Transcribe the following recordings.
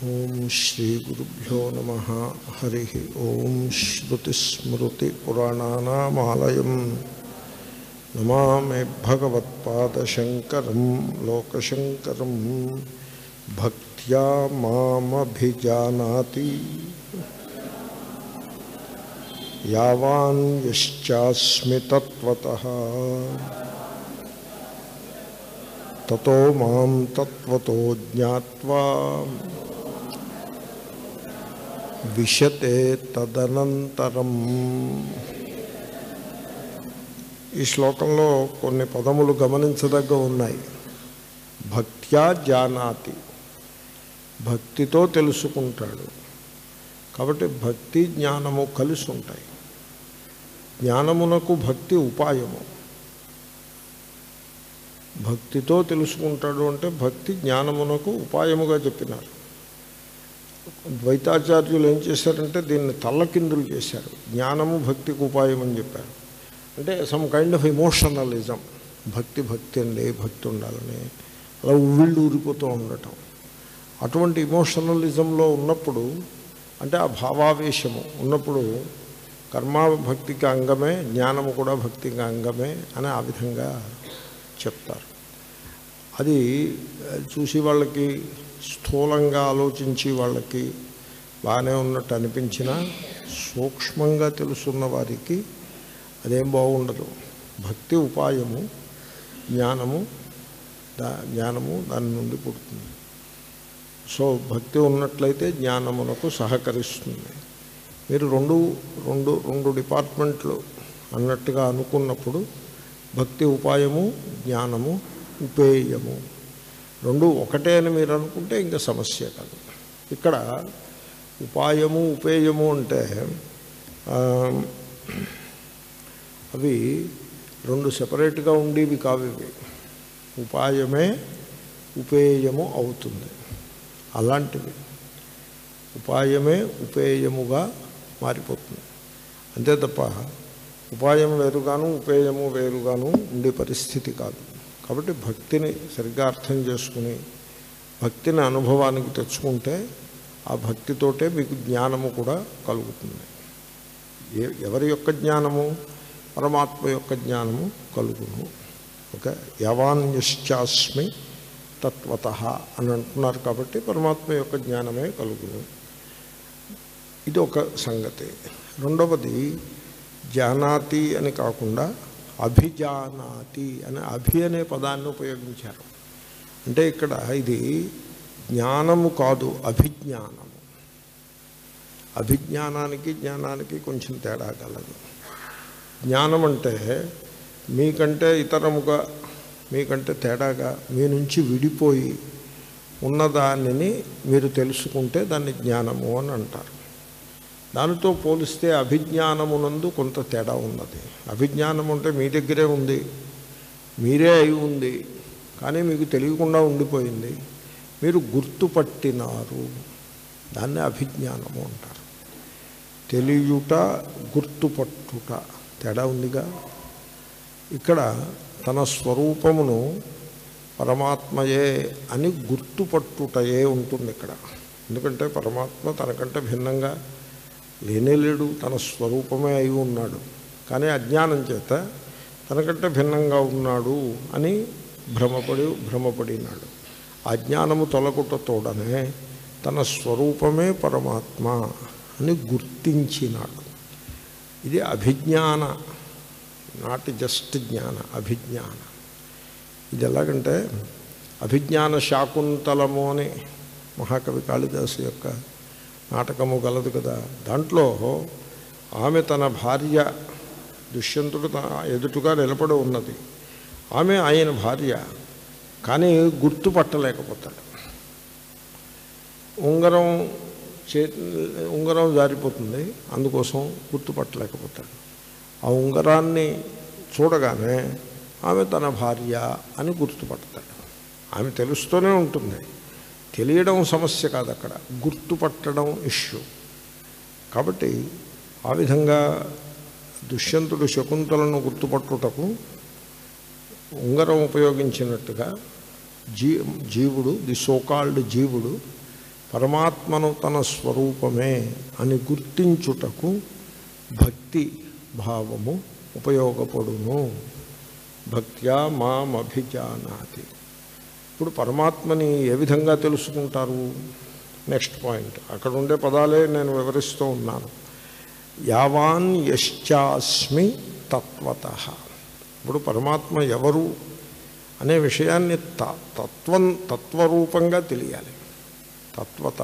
ఓం శ్రీ గురుభ్యో నమ హరి ఓం శ్రుతిస్మృతిపురాణానామాలయం నమామి భగవత్పాదశంకరం లోకశంకరం భక్త్యా మామభిజానాతి యావాన్ యశ్చాస్మి తత్వతః తతో మాం తత్వతో జ్ఞాత్వా విశతే తదనంతరం ఈ శ్లోకంలో కొన్ని పదములు గమనించదగ్గ ఉన్నాయి భక్త్యా జానాతి భక్తితో తెలుసుకుంటాడు కాబట్టి భక్తి జ్ఞానము కలిసి ఉంటాయి జ్ఞానమునకు భక్తి ఉపాయము భక్తితో తెలుసుకుంటాడు అంటే భక్తి జ్ఞానమునకు ఉపాయముగా చెప్పినారు ద్వైతాచార్యులు ఏం చేశారంటే దీన్ని తల్లకిందులు చేశారు జ్ఞానము భక్తికి ఉపాయం అని చెప్పారు అంటే సమ్ కైండ్ ఆఫ్ ఇమోషనలిజం భక్తి భక్తి అండి భక్తి ఉండాలని అలా ఉవ్విళ్ళు ఊరిపోతూ ఉండటం అటువంటి ఇమోషనలిజంలో ఉన్నప్పుడు అంటే ఆ భావావేశము ఉన్నప్పుడు కర్మ భక్తికి అంగమే జ్ఞానము కూడా భక్తికి అంగమే అని ఆ విధంగా చెప్తారు అది చూసి వాళ్ళకి స్థూలంగా ఆలోచించి వాళ్ళకి బాగానే ఉన్నట్టు అనిపించినా సూక్ష్మంగా తెలుసున్న వారికి అదేం బాగుండదు భక్తి ఉపాయము జ్ఞానము దా జ్ఞానము దాని నుండి పుడుతుంది సో భక్తి ఉన్నట్లయితే జ్ఞానమునకు సహకరిస్తుంది మీరు రెండు రెండు రెండు డిపార్ట్మెంట్లు అన్నట్టుగా అనుకున్నప్పుడు భక్తి ఉపాయము జ్ఞానము ఉపేయము రెండు ఒకటే అని మీరు అనుకుంటే ఇంకా సమస్య కాదు ఇక్కడ ఉపాయము ఉపేయము అంటే అవి రెండు సెపరేట్గా ఉండేవి కావు ఇవి ఉపాయమే ఉపేయము అవుతుంది అలాంటివి ఉపాయమే ఉపేయముగా మారిపోతుంది అంతే తప్ప ఉపాయం వేరుగాను ఉపేయము వేరుగాను ఉండే పరిస్థితి కాదు కాబట్టి భక్తిని సరిగ్గా అర్థం చేసుకుని భక్తిని అనుభవానికి తెచ్చుకుంటే ఆ భక్తితోటే మీకు జ్ఞానము కూడా కలుగుతుంది ఏ ఎవరి యొక్క జ్ఞానము పరమాత్మ యొక్క జ్ఞానము కలుగును ఓకే యవాన్యశ్చాస్మి తత్వత అని అంటున్నారు కాబట్టి పరమాత్మ యొక్క జ్ఞానమే కలుగును ఇది ఒక సంగతి రెండవది జానాతి అని కాకుండా అభిజానాతి అని అభి అనే పదాన్ని ఉపయోగించారు అంటే ఇక్కడ ఇది జ్ఞానము కాదు అభిజ్ఞానము అభిజ్ఞానానికి జ్ఞానానికి కొంచెం తేడా కలదు జ్ఞానం అంటే మీకంటే ఇతరముగా మీకంటే తేడాగా మీ నుంచి విడిపోయి ఉన్నదానిని మీరు తెలుసుకుంటే దాన్ని జ్ఞానము అని అంటారు దానితో పోలిస్తే అభిజ్ఞానమునందు కొంత తేడా ఉన్నది అభిజ్ఞానం అంటే మీ దగ్గరే ఉంది మీరే అయి ఉంది కానీ మీకు తెలియకుండా ఉండిపోయింది మీరు గుర్తుపట్టినారు దాన్ని అభిజ్ఞానము అంటారు తెలియుట గుర్తుపట్టుట తేడా ఉందిగా ఇక్కడ తన స్వరూపమును పరమాత్మయే అని గుర్తుపట్టుటయే ఉంటుంది ఇక్కడ ఎందుకంటే పరమాత్మ తనకంటే భిన్నంగా లేనేలేడు తన స్వరూపమే అయి ఉన్నాడు కానీ అజ్ఞానం చేత తనకంటే భిన్నంగా ఉన్నాడు అని భ్రమపడి భ్రమపడినాడు అజ్ఞానము తొలగుటతోడనే తన స్వరూపమే పరమాత్మ అని గుర్తించినాడు ఇది అభిజ్ఞాన నాట్ జస్ట్ జ్ఞాన అభిజ్ఞాన ఇది ఎలాగంటే అభిజ్ఞాన శాకుంతలము అని మహాకవి కాళిదాసు యొక్క నాటకము గలదు కదా దాంట్లో ఆమె తన భార్య దుష్యంతుడు ఎదుటుగా నిలబడి ఉన్నది ఆమె ఆయన భార్య కానీ గుర్తుపట్టలేకపోతాడు ఉంగరం చే ఉంగరం జారిపోతుంది అందుకోసం గుర్తుపట్టలేకపోతాడు ఆ ఉంగరాన్ని చూడగానే ఆమె తన భార్య అని గుర్తుపడతాడు ఆమె తెలుస్తూనే ఉంటుంది తెలియడం సమస్య కాదు అక్కడ గుర్తుపట్టడం ఇష్యూ కాబట్టి ఆ విధంగా దుష్యంతుడు శకుంతలను గుర్తుపట్టుటకు ఉంగరం ఉపయోగించినట్టుగా జీ జీవుడు ది సోకాల్డ్ జీవుడు పరమాత్మను తన స్వరూపమే అని గుర్తించుటకు భక్తి భావము ఉపయోగపడును భక్త్యా మామభిజానాతి ఇప్పుడు పరమాత్మని ఏ విధంగా తెలుసుకుంటారు నెక్స్ట్ పాయింట్ అక్కడ ఉండే పదాలే నేను వివరిస్తూ ఉన్నాను యావాన్ యశ్చాస్మి తత్వత ఇప్పుడు పరమాత్మ ఎవరు అనే విషయాన్ని త తత్వం తత్వరూపంగా తెలియాలి తత్వత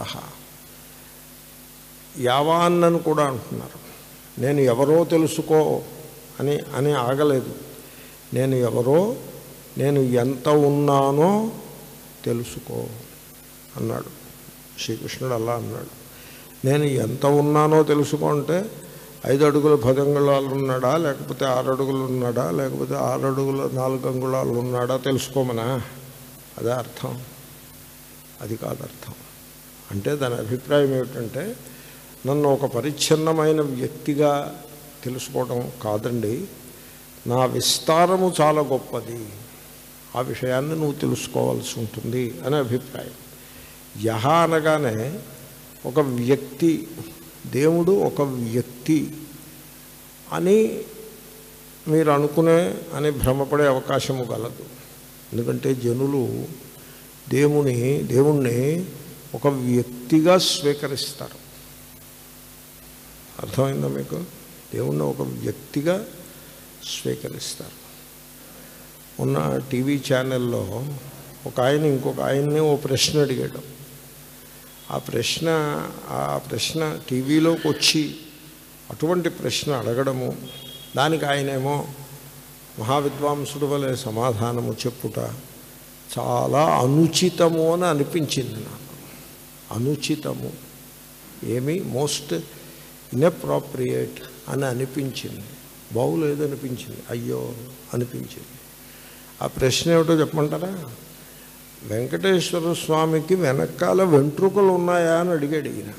యావాన్ అని కూడా అంటున్నారు నేను ఎవరో తెలుసుకో అని అని ఆగలేదు నేను ఎవరో నేను ఎంత ఉన్నానో తెలుసుకో అన్నాడు శ్రీకృష్ణుడు అలా అన్నాడు నేను ఎంత ఉన్నానో తెలుసుకుంటే ఐదు అడుగుల పది అంగుళాలు ఉన్నాడా లేకపోతే ఆరు అడుగులు ఉన్నాడా లేకపోతే ఆరు అడుగుల నాలుగు అంగుళాలు ఉన్నాడా తెలుసుకోమనా అదే అర్థం అది కాదు అర్థం అంటే దాని అభిప్రాయం ఏమిటంటే నన్ను ఒక పరిచ్ఛిన్నమైన వ్యక్తిగా తెలుసుకోవడం కాదండి నా విస్తారము చాలా గొప్పది ఆ విషయాన్ని నువ్వు తెలుసుకోవాల్సి ఉంటుంది అనే అభిప్రాయం యహ అనగానే ఒక వ్యక్తి దేవుడు ఒక వ్యక్తి అని మీరు అనుకునే అని భ్రమపడే అవకాశము గలదు ఎందుకంటే జనులు దేవుని దేవుణ్ణి ఒక వ్యక్తిగా స్వీకరిస్తారు అర్థమైందా మీకు దేవుణ్ణి ఒక వ్యక్తిగా స్వీకరిస్తారు ఉన్న టీవీ ఛానల్లో ఒక ఆయన ఇంకొక ఆయన్ని ఓ ప్రశ్న అడిగాడు ఆ ప్రశ్న ఆ ప్రశ్న టీవీలోకి వచ్చి అటువంటి ప్రశ్న అడగడము దానికి ఆయనేమో మహావిద్వాంసుడు వలె సమాధానము చెప్పుట చాలా అనుచితము అని అనిపించింది నాకు అనుచితము ఏమి మోస్ట్ ఇన్అప్రాప్రియేట్ అని అనిపించింది బాగులేదు అనిపించింది అయ్యో అనిపించింది ఆ ప్రశ్న ఏమిటో చెప్పమంటారా వెంకటేశ్వర స్వామికి వెనకాల వెంట్రుకలు ఉన్నాయా అని అడిగాడు ఈయన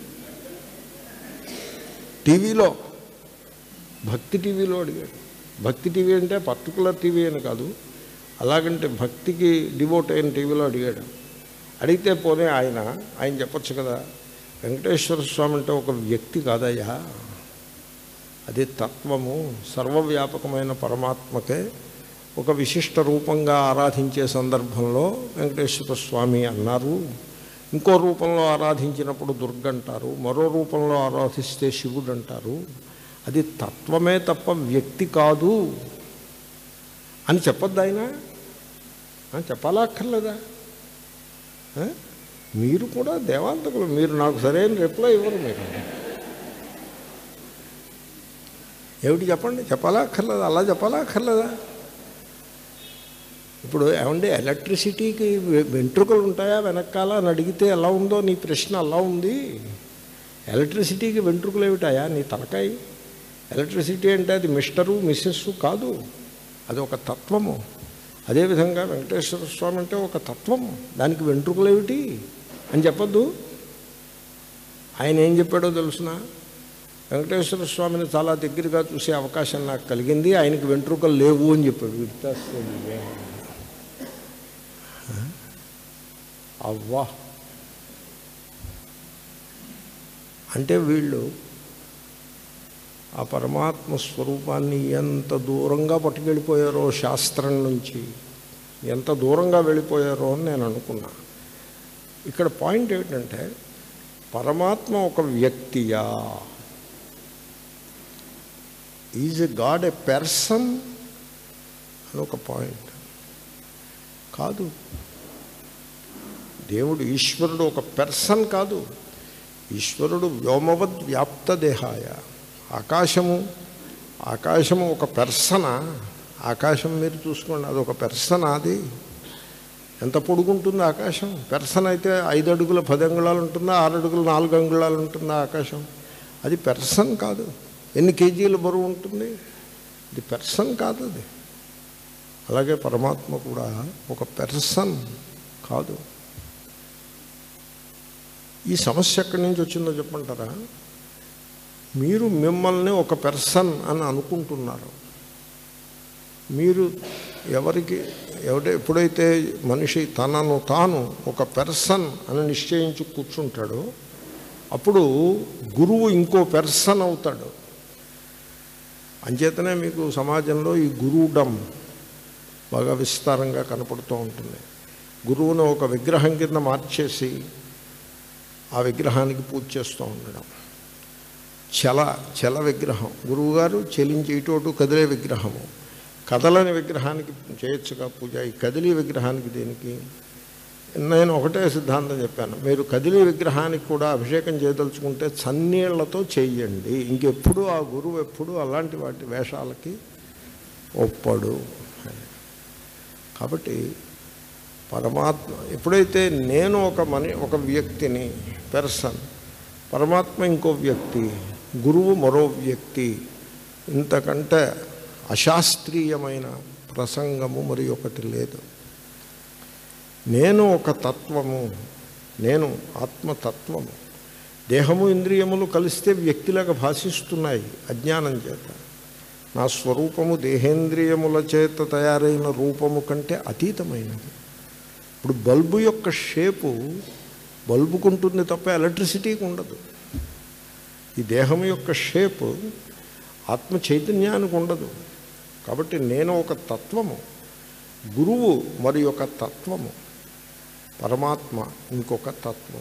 టీవీలో భక్తి టీవీలో అడిగాడు భక్తి టీవీ అంటే పర్టికులర్ టీవీ అని కాదు అలాగంటే భక్తికి డివోట్ అయిన టీవీలో అడిగాడు అడిగితే పోనీ ఆయన ఆయన చెప్పొచ్చు కదా వెంకటేశ్వర స్వామి అంటే ఒక వ్యక్తి కాదయ్యా అది తత్వము సర్వవ్యాపకమైన పరమాత్మకే ఒక విశిష్ట రూపంగా ఆరాధించే సందర్భంలో వెంకటేశ్వర స్వామి అన్నారు ఇంకో రూపంలో ఆరాధించినప్పుడు దుర్గ అంటారు మరో రూపంలో ఆరాధిస్తే శివుడు అంటారు అది తత్వమే తప్ప వ్యక్తి కాదు అని చెప్పొద్దు ఆయన ఆ, చెప్పాలా అక్కర్లేదా ఆ? మీరు కూడా దేవాంతకులు మీరు నాకు సరైన రిప్లై ఇవ్వరు మీరు ఏమిటి చెప్పండి చెప్పాలా అక్కర్లేదా అలా చెప్పాలా అక్కర్లేదా ఇప్పుడు ఏమండి ఎలక్ట్రిసిటీకి వె- వెంట్రుకలు ఉంటాయా వెనకాల అని అడిగితే ఎలా ఉందో నీ ప్రశ్న అలా ఉంది ఎలక్ట్రిసిటీకి వెంట్రుకలు ఏమిటాయా నీ తలకాయ ఎలక్ట్రిసిటీ అంటే అది మిస్టరు మిస్సెస్ కాదు అది ఒక తత్వము అదేవిధంగా వెంకటేశ్వర స్వామి అంటే ఒక తత్వము దానికి వెంట్రుకలు ఏమిటి అని చెప్పొద్దు ఆయన ఏం చెప్పాడో తెలుసిన వెంకటేశ్వర స్వామిని చాలా దగ్గరగా చూసే అవకాశం నాకు కలిగింది ఆయనకి వెంట్రుకలు లేవు అని చెప్పాడు విడితేస్తుంది అవ్వా అంటే వీళ్ళు ఆ పరమాత్మ స్వరూపాన్ని ఎంత దూరంగా పట్టుకెళ్ళిపోయారో శాస్త్రం నుంచి ఎంత దూరంగా వెళ్ళిపోయారో అని నేను అనుకున్నా ఇక్కడ పాయింట్ ఏమిటంటే పరమాత్మ ఒక వ్యక్తియా is a god a person అని ఒక పాయింట్ కాదు దేవుడు ఈశ్వరుడు ఒక పెర్సన్ కాదు ఈశ్వరుడు వ్యోమవద్ వ్యాప్త దేహాయ ఆకాశము ఆకాశము ఒక పెర్సన ఆకాశం మీరు చూసుకోండి అది ఒక పెర్సన్ అది ఎంత పొడుగుంటుంది ఆకాశం పెర్సన్ అయితే ఐదు అడుగుల పది అంగుళాలు ఉంటుందా ఆరు అడుగులు నాలుగు అంగుళాలు ఉంటుందా ఆకాశం అది పెర్సన్ కాదు ఎన్ని కేజీల బరువు ఉంటుంది ఇది పెర్సన్ కాదు అది అలాగే పరమాత్మ కూడా ఒక పెర్సన్ కాదు ఈ సమస్య ఎక్కడి నుంచి వచ్చిందో చెప్పంటారా మీరు మిమ్మల్ని ఒక పెర్సన్ అని అనుకుంటున్నారు మీరు ఎవరికి ఎవడ ఎప్పుడైతే మనిషి తనను తాను ఒక పెర్సన్ అని నిశ్చయించి కూర్చుంటాడో అప్పుడు గురువు ఇంకో పెర్సన్ అవుతాడు అంచేతనే మీకు సమాజంలో ఈ గురువుడం బాగా విస్తారంగా కనపడుతూ ఉంటుంది గురువును ఒక విగ్రహం కింద మార్చేసి ఆ విగ్రహానికి పూజ చేస్తూ ఉండడం చల చల విగ్రహం గురువుగారు చెలించి ఇటు అటు కదిలే విగ్రహము కదలని విగ్రహానికి చేయొచ్చుగా పూజ ఈ కదిలే విగ్రహానికి దేనికి నేను ఒకటే సిద్ధాంతం చెప్పాను మీరు కదిలే విగ్రహానికి కూడా అభిషేకం చేయదలుచుకుంటే చన్నీళ్లతో చెయ్యండి ఇంకెప్పుడు ఆ గురువు ఎప్పుడు అలాంటి వాటి వేషాలకి ఒప్పడు కాబట్టి పరమాత్మ ఎప్పుడైతే నేను ఒక మని ఒక వ్యక్తిని పెర్సన్ పరమాత్మ ఇంకో వ్యక్తి గురువు మరో వ్యక్తి ఇంతకంటే అశాస్త్రీయమైన ప్రసంగము మరి ఒకటి లేదు నేను ఒక తత్వము నేను ఆత్మతత్వము దేహము ఇంద్రియములు కలిస్తే వ్యక్తిలాగా భాషిస్తున్నాయి అజ్ఞానం చేత నా స్వరూపము దేహేంద్రియముల చేత తయారైన రూపము కంటే అతీతమైనది ఇప్పుడు బల్బు యొక్క షేపు బల్బుకుంటుంది తప్ప ఎలక్ట్రిసిటీకి ఉండదు ఈ దేహం యొక్క షేపు ఆత్మ చైతన్యానికి ఉండదు కాబట్టి నేను ఒక తత్వము గురువు మరి ఒక తత్వము పరమాత్మ ఇంకొక తత్వం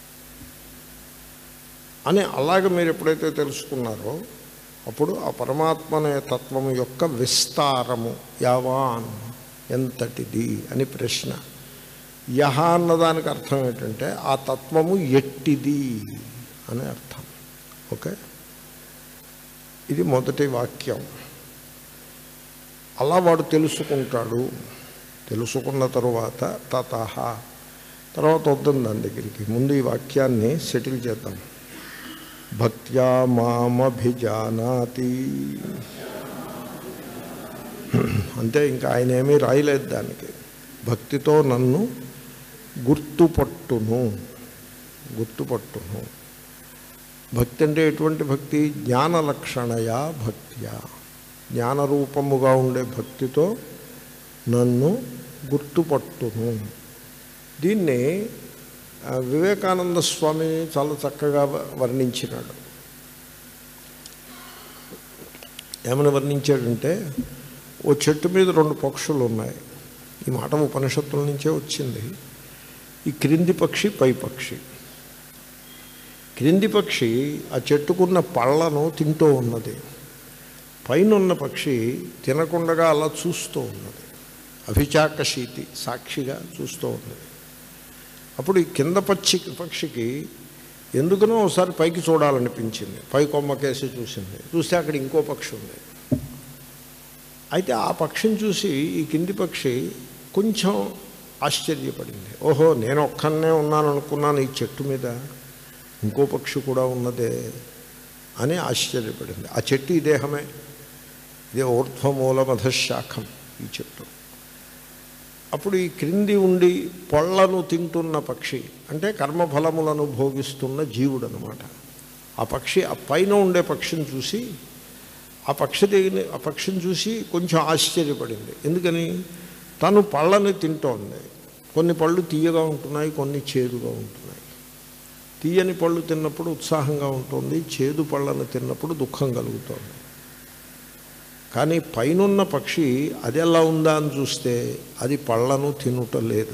అని అలాగ మీరు ఎప్పుడైతే తెలుసుకున్నారో అప్పుడు ఆ పరమాత్మ అనే తత్వము యొక్క విస్తారము యావాన్ ఎంతటిది అని ప్రశ్న యహ అన్నదానికి అర్థం ఏంటంటే ఆ తత్వము ఎట్టిది అని అర్థం ఓకే ఇది మొదటి వాక్యం అలా వాడు తెలుసుకుంటాడు తెలుసుకున్న తరువాత తత తర్వాత వద్దాం దాని దగ్గరికి ముందు ఈ వాక్యాన్ని సెటిల్ చేద్దాం భక్త్యా మామభిజానాతి అంతే ఇంకా ఆయన ఏమీ రాయలేదు దానికి భక్తితో నన్ను గుర్తుపట్టును గుర్తుపట్టును భక్తి అంటే ఎటువంటి భక్తి జ్ఞాన లక్షణయా భక్త్యా జ్ఞానరూపముగా ఉండే భక్తితో నన్ను గుర్తుపట్టును దీన్ని ఆ, వివేకానంద స్వామి చాలా చక్కగా వ- వర్ణించినాడు ఏమని వర్ణించాడంటే ఓ చెట్టు మీద రెండు పక్షులు ఉన్నాయి ఈ మాట ఉపనిషత్తుల నుంచే వచ్చింది ఈ క్రింది పక్షి పై పక్షి క్రింది పక్షి ఆ చెట్టుకున్న పళ్ళను తింటూ ఉన్నది పైన ఉన్న పక్షి తినకుండగా అలా చూస్తూ ఉన్నది అభిచాకశీతి సాక్షిగా చూస్తూ ఉన్నది అప్పుడు ఈ కింద పక్షి పక్షికి ఎందుకనో ఒకసారి పైకి చూడాలనిపించింది పై కొమ్మకేసి చూసింది చూస్తే అక్కడ ఇంకో పక్షి ఉంది అయితే ఆ పక్షిని చూసి ఈ కింది పక్షి కొంచెం ఆశ్చర్యపడింది ఓహో నేను ఒక్కనే ఉన్నాను అనుకున్నాను ఈ చెట్టు మీద ఇంకో పక్షి కూడా ఉన్నదే అని ఆశ్చర్యపడింది ఆ చెట్టు ఈ దేహమే ఇదే ఊర్ధ్వమూలమధశాఖం ఈ చెట్టు అప్పుడు ఈ క్రింది ఉండి పొళ్లను తింటున్న పక్షి అంటే కర్మఫలములను భోగిస్తున్న జీవుడు అనమాట ఆ పక్షి ఆ పైన ఉండే పక్షిని చూసి ఆ పక్షి దగ్గర ఆ పక్షిని చూసి కొంచెం ఆశ్చర్యపడింది ఎందుకని తను పళ్ళని తింటోంది కొన్ని పళ్ళు తీయగా ఉంటున్నాయి కొన్ని చేదుగా ఉంటున్నాయి తీయని పళ్ళు తిన్నప్పుడు ఉత్సాహంగా ఉంటుంది చేదు పళ్ళను తిన్నప్పుడు దుఃఖం కలుగుతోంది కానీ పైనున్న పక్షి అది ఎలా ఉందా అని చూస్తే అది పళ్ళను తినుట లేదు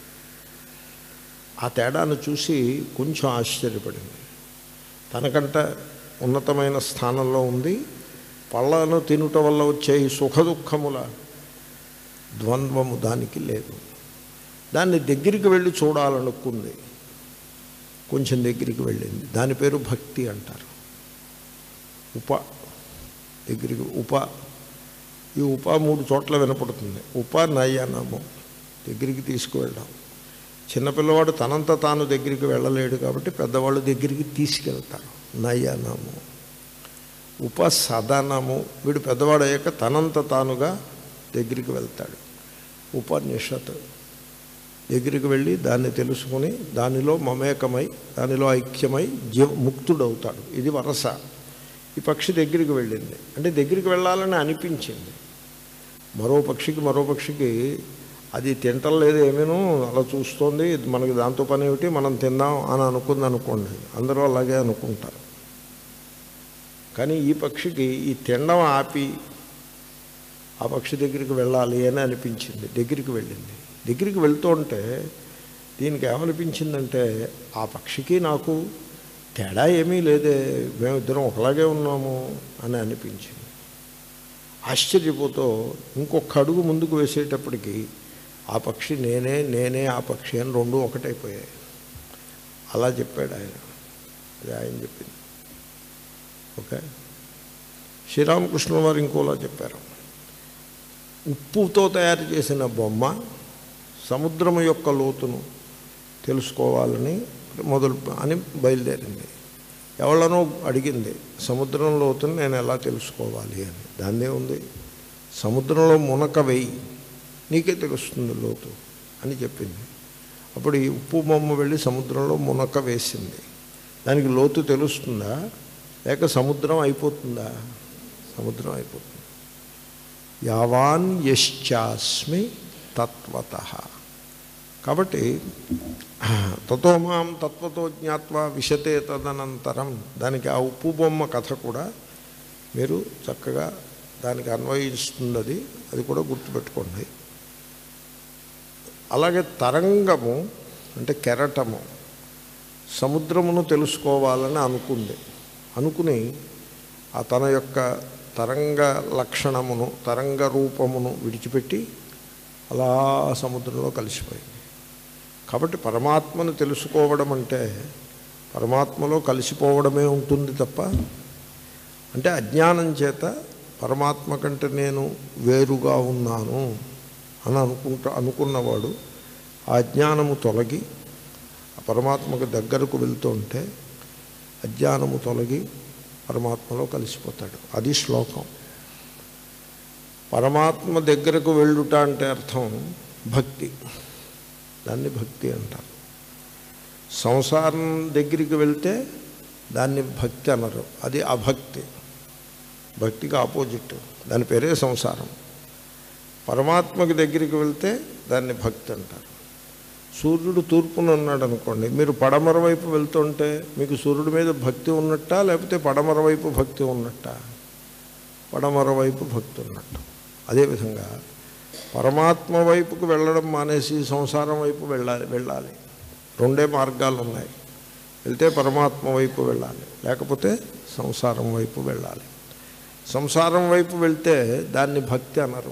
ఆ తేడాను చూసి కొంచెం ఆశ్చర్యపడింది తనకంట ఉన్నతమైన స్థానంలో ఉంది పళ్ళను తినుట వల్ల వచ్చే ఈ సుఖ దుఃఖముల ద్వంద్వము దానికి లేదు దాన్ని దగ్గరికి వెళ్ళి చూడాలనుకుంది కొంచెం దగ్గరికి వెళ్ళింది దాని పేరు భక్తి అంటారు ఉప దగ్గరికి ఉప ఈ ఉప మూడు చోట్ల వినపడుతుంది ఉప నయనము దగ్గరికి తీసుకువెళ్ళాం చిన్నపిల్లవాడు తనంత తాను దగ్గరికి వెళ్ళలేడు కాబట్టి పెద్దవాళ్ళు దగ్గరికి తీసుకెళ్తారు నయనము ఉపసదనము వీడు పెద్దవాడు అయ్యాక తనంత తానుగా దగ్గరికి వెళ్తాడు ఉపనిషత్ దగ్గరికి వెళ్ళి దాన్ని తెలుసుకుని దానిలో మమేకమై దానిలో ఐక్యమై జీవ ముక్తుడవుతాడు ఇది వరస ఈ పక్షి దగ్గరికి వెళ్ళింది అంటే దగ్గరికి వెళ్ళాలని అనిపించింది మరో పక్షికి మరో పక్షికి అది తింటం లేదు ఏమీను అలా చూస్తోంది మనకి దాంతో పని ఏమిటి మనం తిందాం అని అనుకుంది అనుకోండి అందరూ అలాగే అనుకుంటారు కానీ ఈ పక్షికి ఈ తినడం ఆపి ఆ పక్షి దగ్గరికి వెళ్ళాలి అని అనిపించింది దగ్గరికి వెళ్ళింది దగ్గరికి వెళ్తూ ఉంటే దీనికి ఏమనిపించిందంటే ఆ పక్షికి నాకు తేడా ఏమీ లేదే మేమిద్దరం ఒకలాగే ఉన్నాము అని అనిపించింది ఆశ్చర్యపోతూ ఇంకొక అడుగు ముందుకు వేసేటప్పటికి ఆ పక్షి నేనే నేనే ఆ పక్షి అని రెండు ఒకటైపోయాయి అలా చెప్పాడు ఆయన అది ఆయన చెప్పింది ఓకే శ్రీరామకృష్ణ వారు ఇంకోలా చెప్పారు ఉప్పుతో తయారు చేసిన బొమ్మ సముద్రం యొక్క లోతును తెలుసుకోవాలని మొదలు అని బయలుదేరింది ఎవళ్ళనో అడిగింది సముద్రం లోతును నేను ఎలా తెలుసుకోవాలి అని దాన్నే ఉంది సముద్రంలో మునక వేయి నీకే తెలుస్తుంది లోతు అని చెప్పింది అప్పుడు ఈ ఉప్పు బొమ్మ వెళ్ళి సముద్రంలో మునక వేసింది దానికి లోతు తెలుస్తుందా లేక సముద్రం అయిపోతుందా సముద్రం అయిపోతుంది యావాన్ యశ్చాస్మి తత్వత కాబట్టి తతో మాం తత్వతో జ్ఞాత్వా విశతే తదనంతరం దానికి ఆ ఉప్పు బొమ్మ కథ కూడా మీరు చక్కగా దానికి అన్వయిస్తుంది అది అది కూడా గుర్తుపెట్టుకోండి అలాగే తరంగము అంటే కెరటము సముద్రమును తెలుసుకోవాలని అనుకుంది అనుకుని ఆ తన యొక్క తరంగ లక్షణమును తరంగ రూపమును విడిచిపెట్టి అలా సముద్రంలో కలిసిపోయింది కాబట్టి పరమాత్మను తెలుసుకోవడం అంటే పరమాత్మలో కలిసిపోవడమే ఉంటుంది తప్ప అంటే అజ్ఞానం చేత పరమాత్మ కంటే నేను వేరుగా ఉన్నాను అని అనుకుంటా అనుకున్నవాడు ఆ అజ్ఞానము తొలగి ఆ పరమాత్మకు దగ్గరకు వెళ్తూ ఉంటే అజ్ఞానము తొలగి పరమాత్మలో కలిసిపోతాడు అది శ్లోకం పరమాత్మ దగ్గరకు వెళ్ళుట అంటే అర్థం భక్తి దాన్ని భక్తి అంటారు సంసారం దగ్గరికి వెళ్తే దాన్ని భక్తి అనరు అది అభక్తి భక్తికి ఆపోజిట్ దాని పేరే సంసారం పరమాత్మకి దగ్గరికి వెళ్తే దాన్ని భక్తి అంటారు సూర్యుడు తూర్పున ఉన్నాడు అనుకోండి మీరు పడమర వైపు వెళ్తుంటే మీకు సూర్యుడి మీద భక్తి ఉన్నట్టా లేకపోతే పడమర వైపు భక్తి ఉన్నట్టా పడమర వైపు భక్తి ఉన్నట్టు అదేవిధంగా పరమాత్మ వైపుకు వెళ్ళడం మానేసి సంసారం వైపు వెళ్ళాలి వెళ్ళాలి రెండే మార్గాలు ఉన్నాయి వెళ్తే పరమాత్మ వైపు వెళ్ళాలి లేకపోతే సంసారం వైపు వెళ్ళాలి సంసారం వైపు వెళ్తే దాన్ని భక్తి అనరు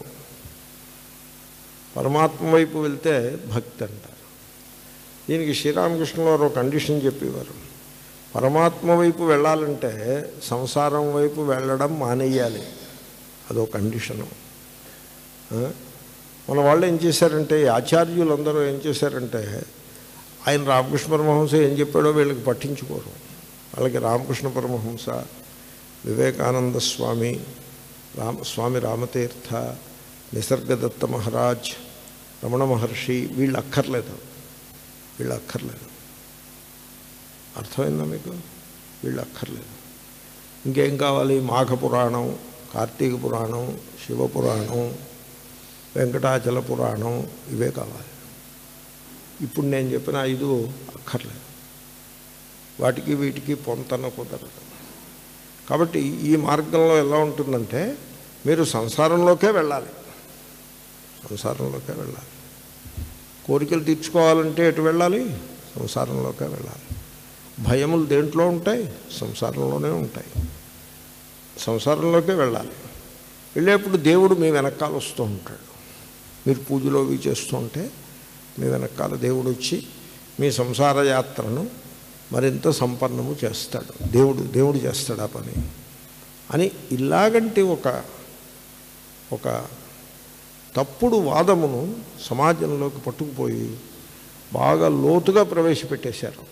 పరమాత్మ వైపు వెళ్తే భక్తి అంటారు దీనికి శ్రీరామకృష్ణ వారు ఒక కండిషన్ చెప్పేవారు పరమాత్మ వైపు వెళ్ళాలంటే సంసారం వైపు వెళ్ళడం మానేయాలి అదో కండిషను ఆ? మన వాళ్ళు ఏం చేశారంటే ఈ ఆచార్యులందరూ ఏం చేశారంటే ఆయన రామకృష్ణ పరమహంస ఏం చెప్పాడో వీళ్ళకి పట్టించుకోరు వాళ్ళకి రామకృష్ణ పరమహంస వివేకానంద స్వామి రామ స్వామి రామతీర్థ నిసర్గదత్త మహారాజ్ రమణ మహర్షి వీళ్ళు అక్కర్లేదు వీళ్ళు అక్కర్లేదు అర్థమైందా మీకు వీళ్ళు అక్కర్లేదు ఇంకేం కావాలి మాఘ పురాణం కార్తీక పురాణం శివపురాణం వెంకటాచల పురాణం ఇవే కావాలి ఇప్పుడు నేను చెప్పిన ఐదు అక్కర్లేదు వాటికి వీటికి పొంతన కుదరదు కాబట్టి ఈ మార్గంలో ఎలా ఉంటుందంటే మీరు సంసారంలోకే వెళ్ళాలి సంసారంలోకే వెళ్ళాలి కోరికలు తీర్చుకోవాలంటే ఎటు వెళ్ళాలి సంసారంలోకే వెళ్ళాలి భయములు దేంట్లో ఉంటాయి సంసారంలోనే ఉంటాయి సంసారంలోకే వెళ్ళాలి వెళ్ళేప్పుడు దేవుడు మీ వెనకాల వస్తూ ఉంటాడు మీరు పూజలో అవి చేస్తూ ఉంటే మీ వెనకాల దేవుడు వచ్చి మీ సంసార యాత్రను మరింత సంపన్నము చేస్తాడు దేవుడు దేవుడు చేస్తాడు ఆ పని అని ఇలాగంటి ఒక ఒక తప్పుడు వాదమును సమాజంలోకి పట్టుకుపోయి బాగా లోతుగా ప్రవేశపెట్టేశారు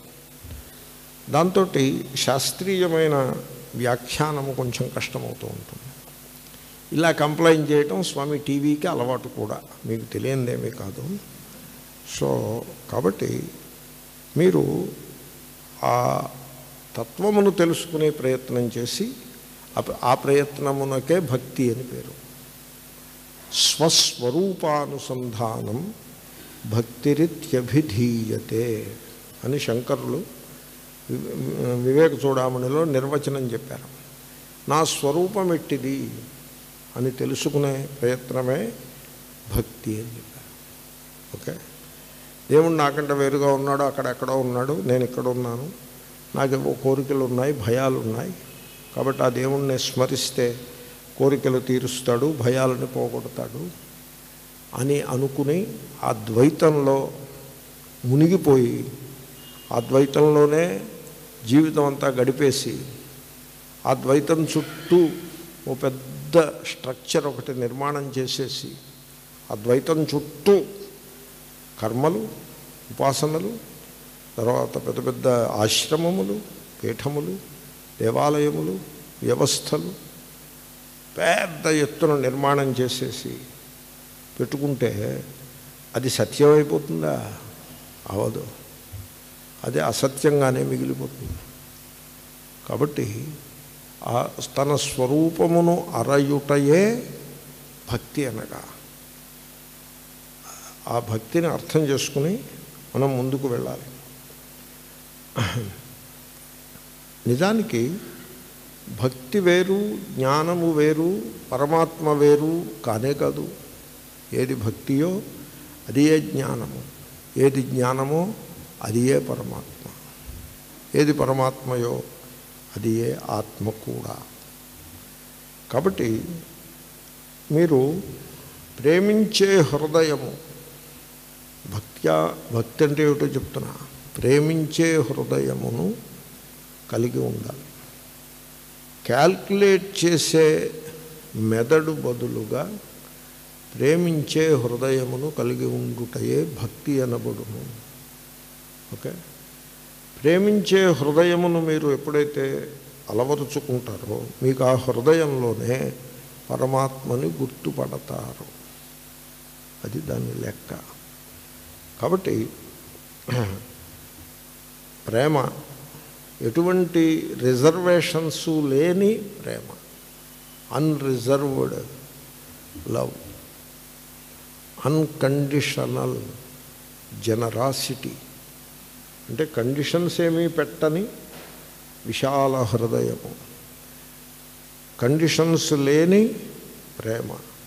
దాంతో శాస్త్రీయమైన వ్యాఖ్యానము కొంచెం కష్టమవుతూ ఉంటుంది ఇలా కంప్లైంట్ చేయటం స్వామి టీవీకి అలవాటు కూడా మీకు తెలియందేమీ కాదు సో కాబట్టి మీరు ఆ తత్వమును తెలుసుకునే ప్రయత్నం చేసి ఆ- ఆ ప్రయత్నమునకే భక్తి అని పేరు స్వస్వరూపానుసంధానం భక్తిరిత్యభిధీయతే అని శంకరులు వి- వివేక చూడామణిలో నిర్వచనం చెప్పారు నా స్వరూపం ఎట్టిది అని తెలుసుకునే ప్రయత్నమే భక్తి అని చెప్పారు ఓకే దేవుడు నాకంటే వేరుగా ఉన్నాడు అక్కడెక్కడో ఉన్నాడు నేను ఇక్కడ ఉన్నాను నాకేవో కోరికలు ఉన్నాయి భయాలు ఉన్నాయి కాబట్టి ఆ దేవుణ్ణి స్మరిస్తే కోరికలు తీరుస్తాడు భయాలను పోగొడతాడు అని అనుకుని ఆ ద్వైతంలో మునిగిపోయి ఆ ద్వైతంలోనే జీవితం అంతా గడిపేసి ఆ ద్వైతం చుట్టూ ఓ పెద్ద స్ట్రక్చర్ ఒకటి నిర్మాణం చేసేసి ఆ ద్వైతం చుట్టూ కర్మలు ఉపాసనలు తర్వాత పెద్ద పెద్ద ఆశ్రమములు పీఠములు దేవాలయములు వ్యవస్థలు పెద్ద ఎత్తున నిర్మాణం చేసేసి పెట్టుకుంటే అది సత్యమైపోతుందా అవదు అది అసత్యంగానే మిగిలిపోతుంది కాబట్టి ఆ తన స్వరూపమును అరయుటయే భక్తి అనగా ఆ భక్తిని అర్థం చేసుకుని మనం ముందుకు వెళ్ళాలి నిజానికి భక్తి వేరు జ్ఞానము వేరు పరమాత్మ వేరు కానే కాదు ఏది భక్తియో అది ఏ జ్ఞానము ఏది జ్ఞానమో అది ఏ పరమాత్మ ఏది పరమాత్మయో అది ఏ ఆత్మ కూడా కాబట్టి మీరు ప్రేమించే హృదయము భక్త్యా భక్తి అంటే ఏమిటో చెప్తున్నా ప్రేమించే హృదయమును కలిగి ఉండాలి క్యాల్కులేట్ చేసే మెదడు బదులుగా ప్రేమించే హృదయమును కలిగి ఉండుటయే భక్తి అనబడును ఓకే ప్రేమించే హృదయమును మీరు ఎప్పుడైతే అలవరుచుకుంటారో మీకు ఆ హృదయంలోనే పరమాత్మని గుర్తుపడతారు అది దాని లెక్క కాబట్టి ప్రేమ ఎటువంటి రిజర్వేషన్స్ లేని ప్రేమ అన్రిజర్వ్డ్ లవ్ అన్కండిషనల్ జనరాసిటీ అంటే కండిషన్స్ ఏమీ పెట్టని విశాల హృదయము కండిషన్స్ లేని ప్రేమ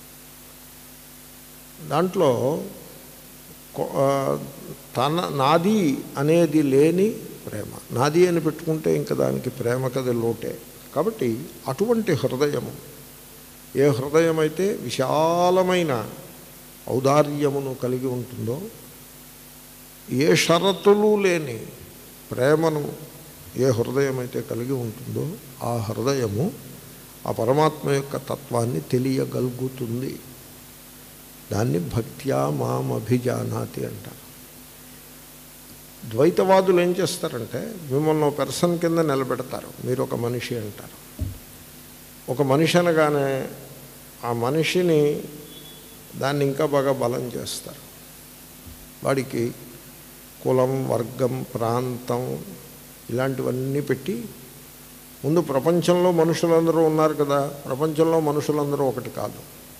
దాంట్లో కొ- ఆ, తన నాది అనేది లేని ప్రేమ నాది అని పెట్టుకుంటే ఇంకా దానికి ప్రేమ కది లోటే కాబట్టి అటువంటి హృదయము ఏ హృదయం అయితే విశాలమైన ఔదార్యమును కలిగి ఉంటుందో ఏ షరతులు లేని ప్రేమను ఏ హృదయం అయితే కలిగి ఉంటుందో ఆ హృదయము ఆ పరమాత్మ యొక్క తత్వాన్ని తెలియగలుగుతుంది దాన్ని భక్త్యా మాం అభిజానాతి అంటారు ద్వైతవాదులు ఏం చేస్తారంటే మిమ్మల్ని ఒక పెర్సన్ కింద నిలబెడతారు మీరు ఒక మనిషి అంటారు ఒక మనిషి అనగానే ఆ మనిషిని దాన్ని ఇంకా బాగా బలం చేస్తారు వాడికి కులం వర్గం ప్రాంతం ఇలాంటివన్నీ పెట్టి ముందు ప్రపంచంలో మనుషులందరూ ఉన్నారు కదా ప్రపంచంలో మనుషులందరూ ఒకటి కాదు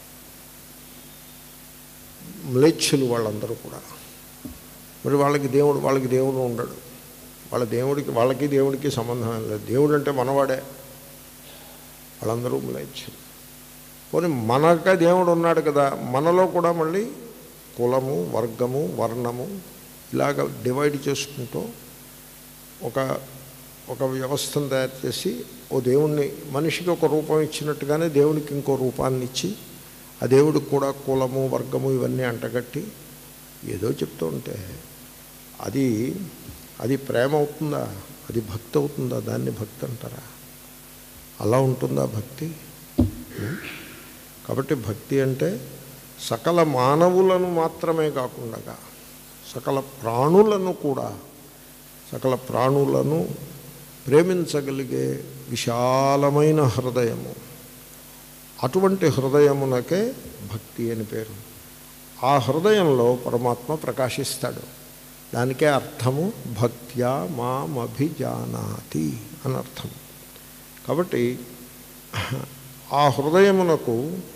మ్లేచ్ఛులు వాళ్ళందరూ కూడా మరి వాళ్ళకి దేవుడు వాళ్ళకి దేవుడు ఉండడు వాళ్ళ దేవుడికి వాళ్ళకి దేవుడికి సంబంధం ఏం లేదు దేవుడు అంటే మనవాడే వాళ్ళందరూ మ్లేచ్ఛులు పోనీ మనక దేవుడు ఉన్నాడు కదా మనలో కూడా మళ్ళీ కులము వర్గము వర్ణము ఇలాగ డివైడ్ చేసుకుంటూ ఒక ఒక వ్యవస్థను తయారు చేసి ఓ దేవుణ్ణి మనిషికి ఒక రూపం ఇచ్చినట్టుగానే దేవునికి ఇంకో రూపాన్ని ఇచ్చి ఆ దేవుడికి కూడా కులము వర్గము ఇవన్నీ అంటగట్టి ఏదో చెప్తూ ఉంటే అది అది ప్రేమ అవుతుందా అది భక్తి అవుతుందా దాన్ని భక్తి అంటారా అలా ఉంటుందా భక్తి ఉం? కాబట్టి భక్తి అంటే సకల మానవులను మాత్రమే కాకుండా సకల ప్రాణులను కూడా సకల ప్రాణులను ప్రేమించగలిగే విశాలమైన హృదయము అటువంటి హృదయమునకే భక్తి అని పేరు ఆ హృదయంలో పరమాత్మ ప్రకాశిస్తాడు దానికే అర్థము భక్త్యా మామభిజానాతి అని అర్థం కాబట్టి ఆ హృదయమునకు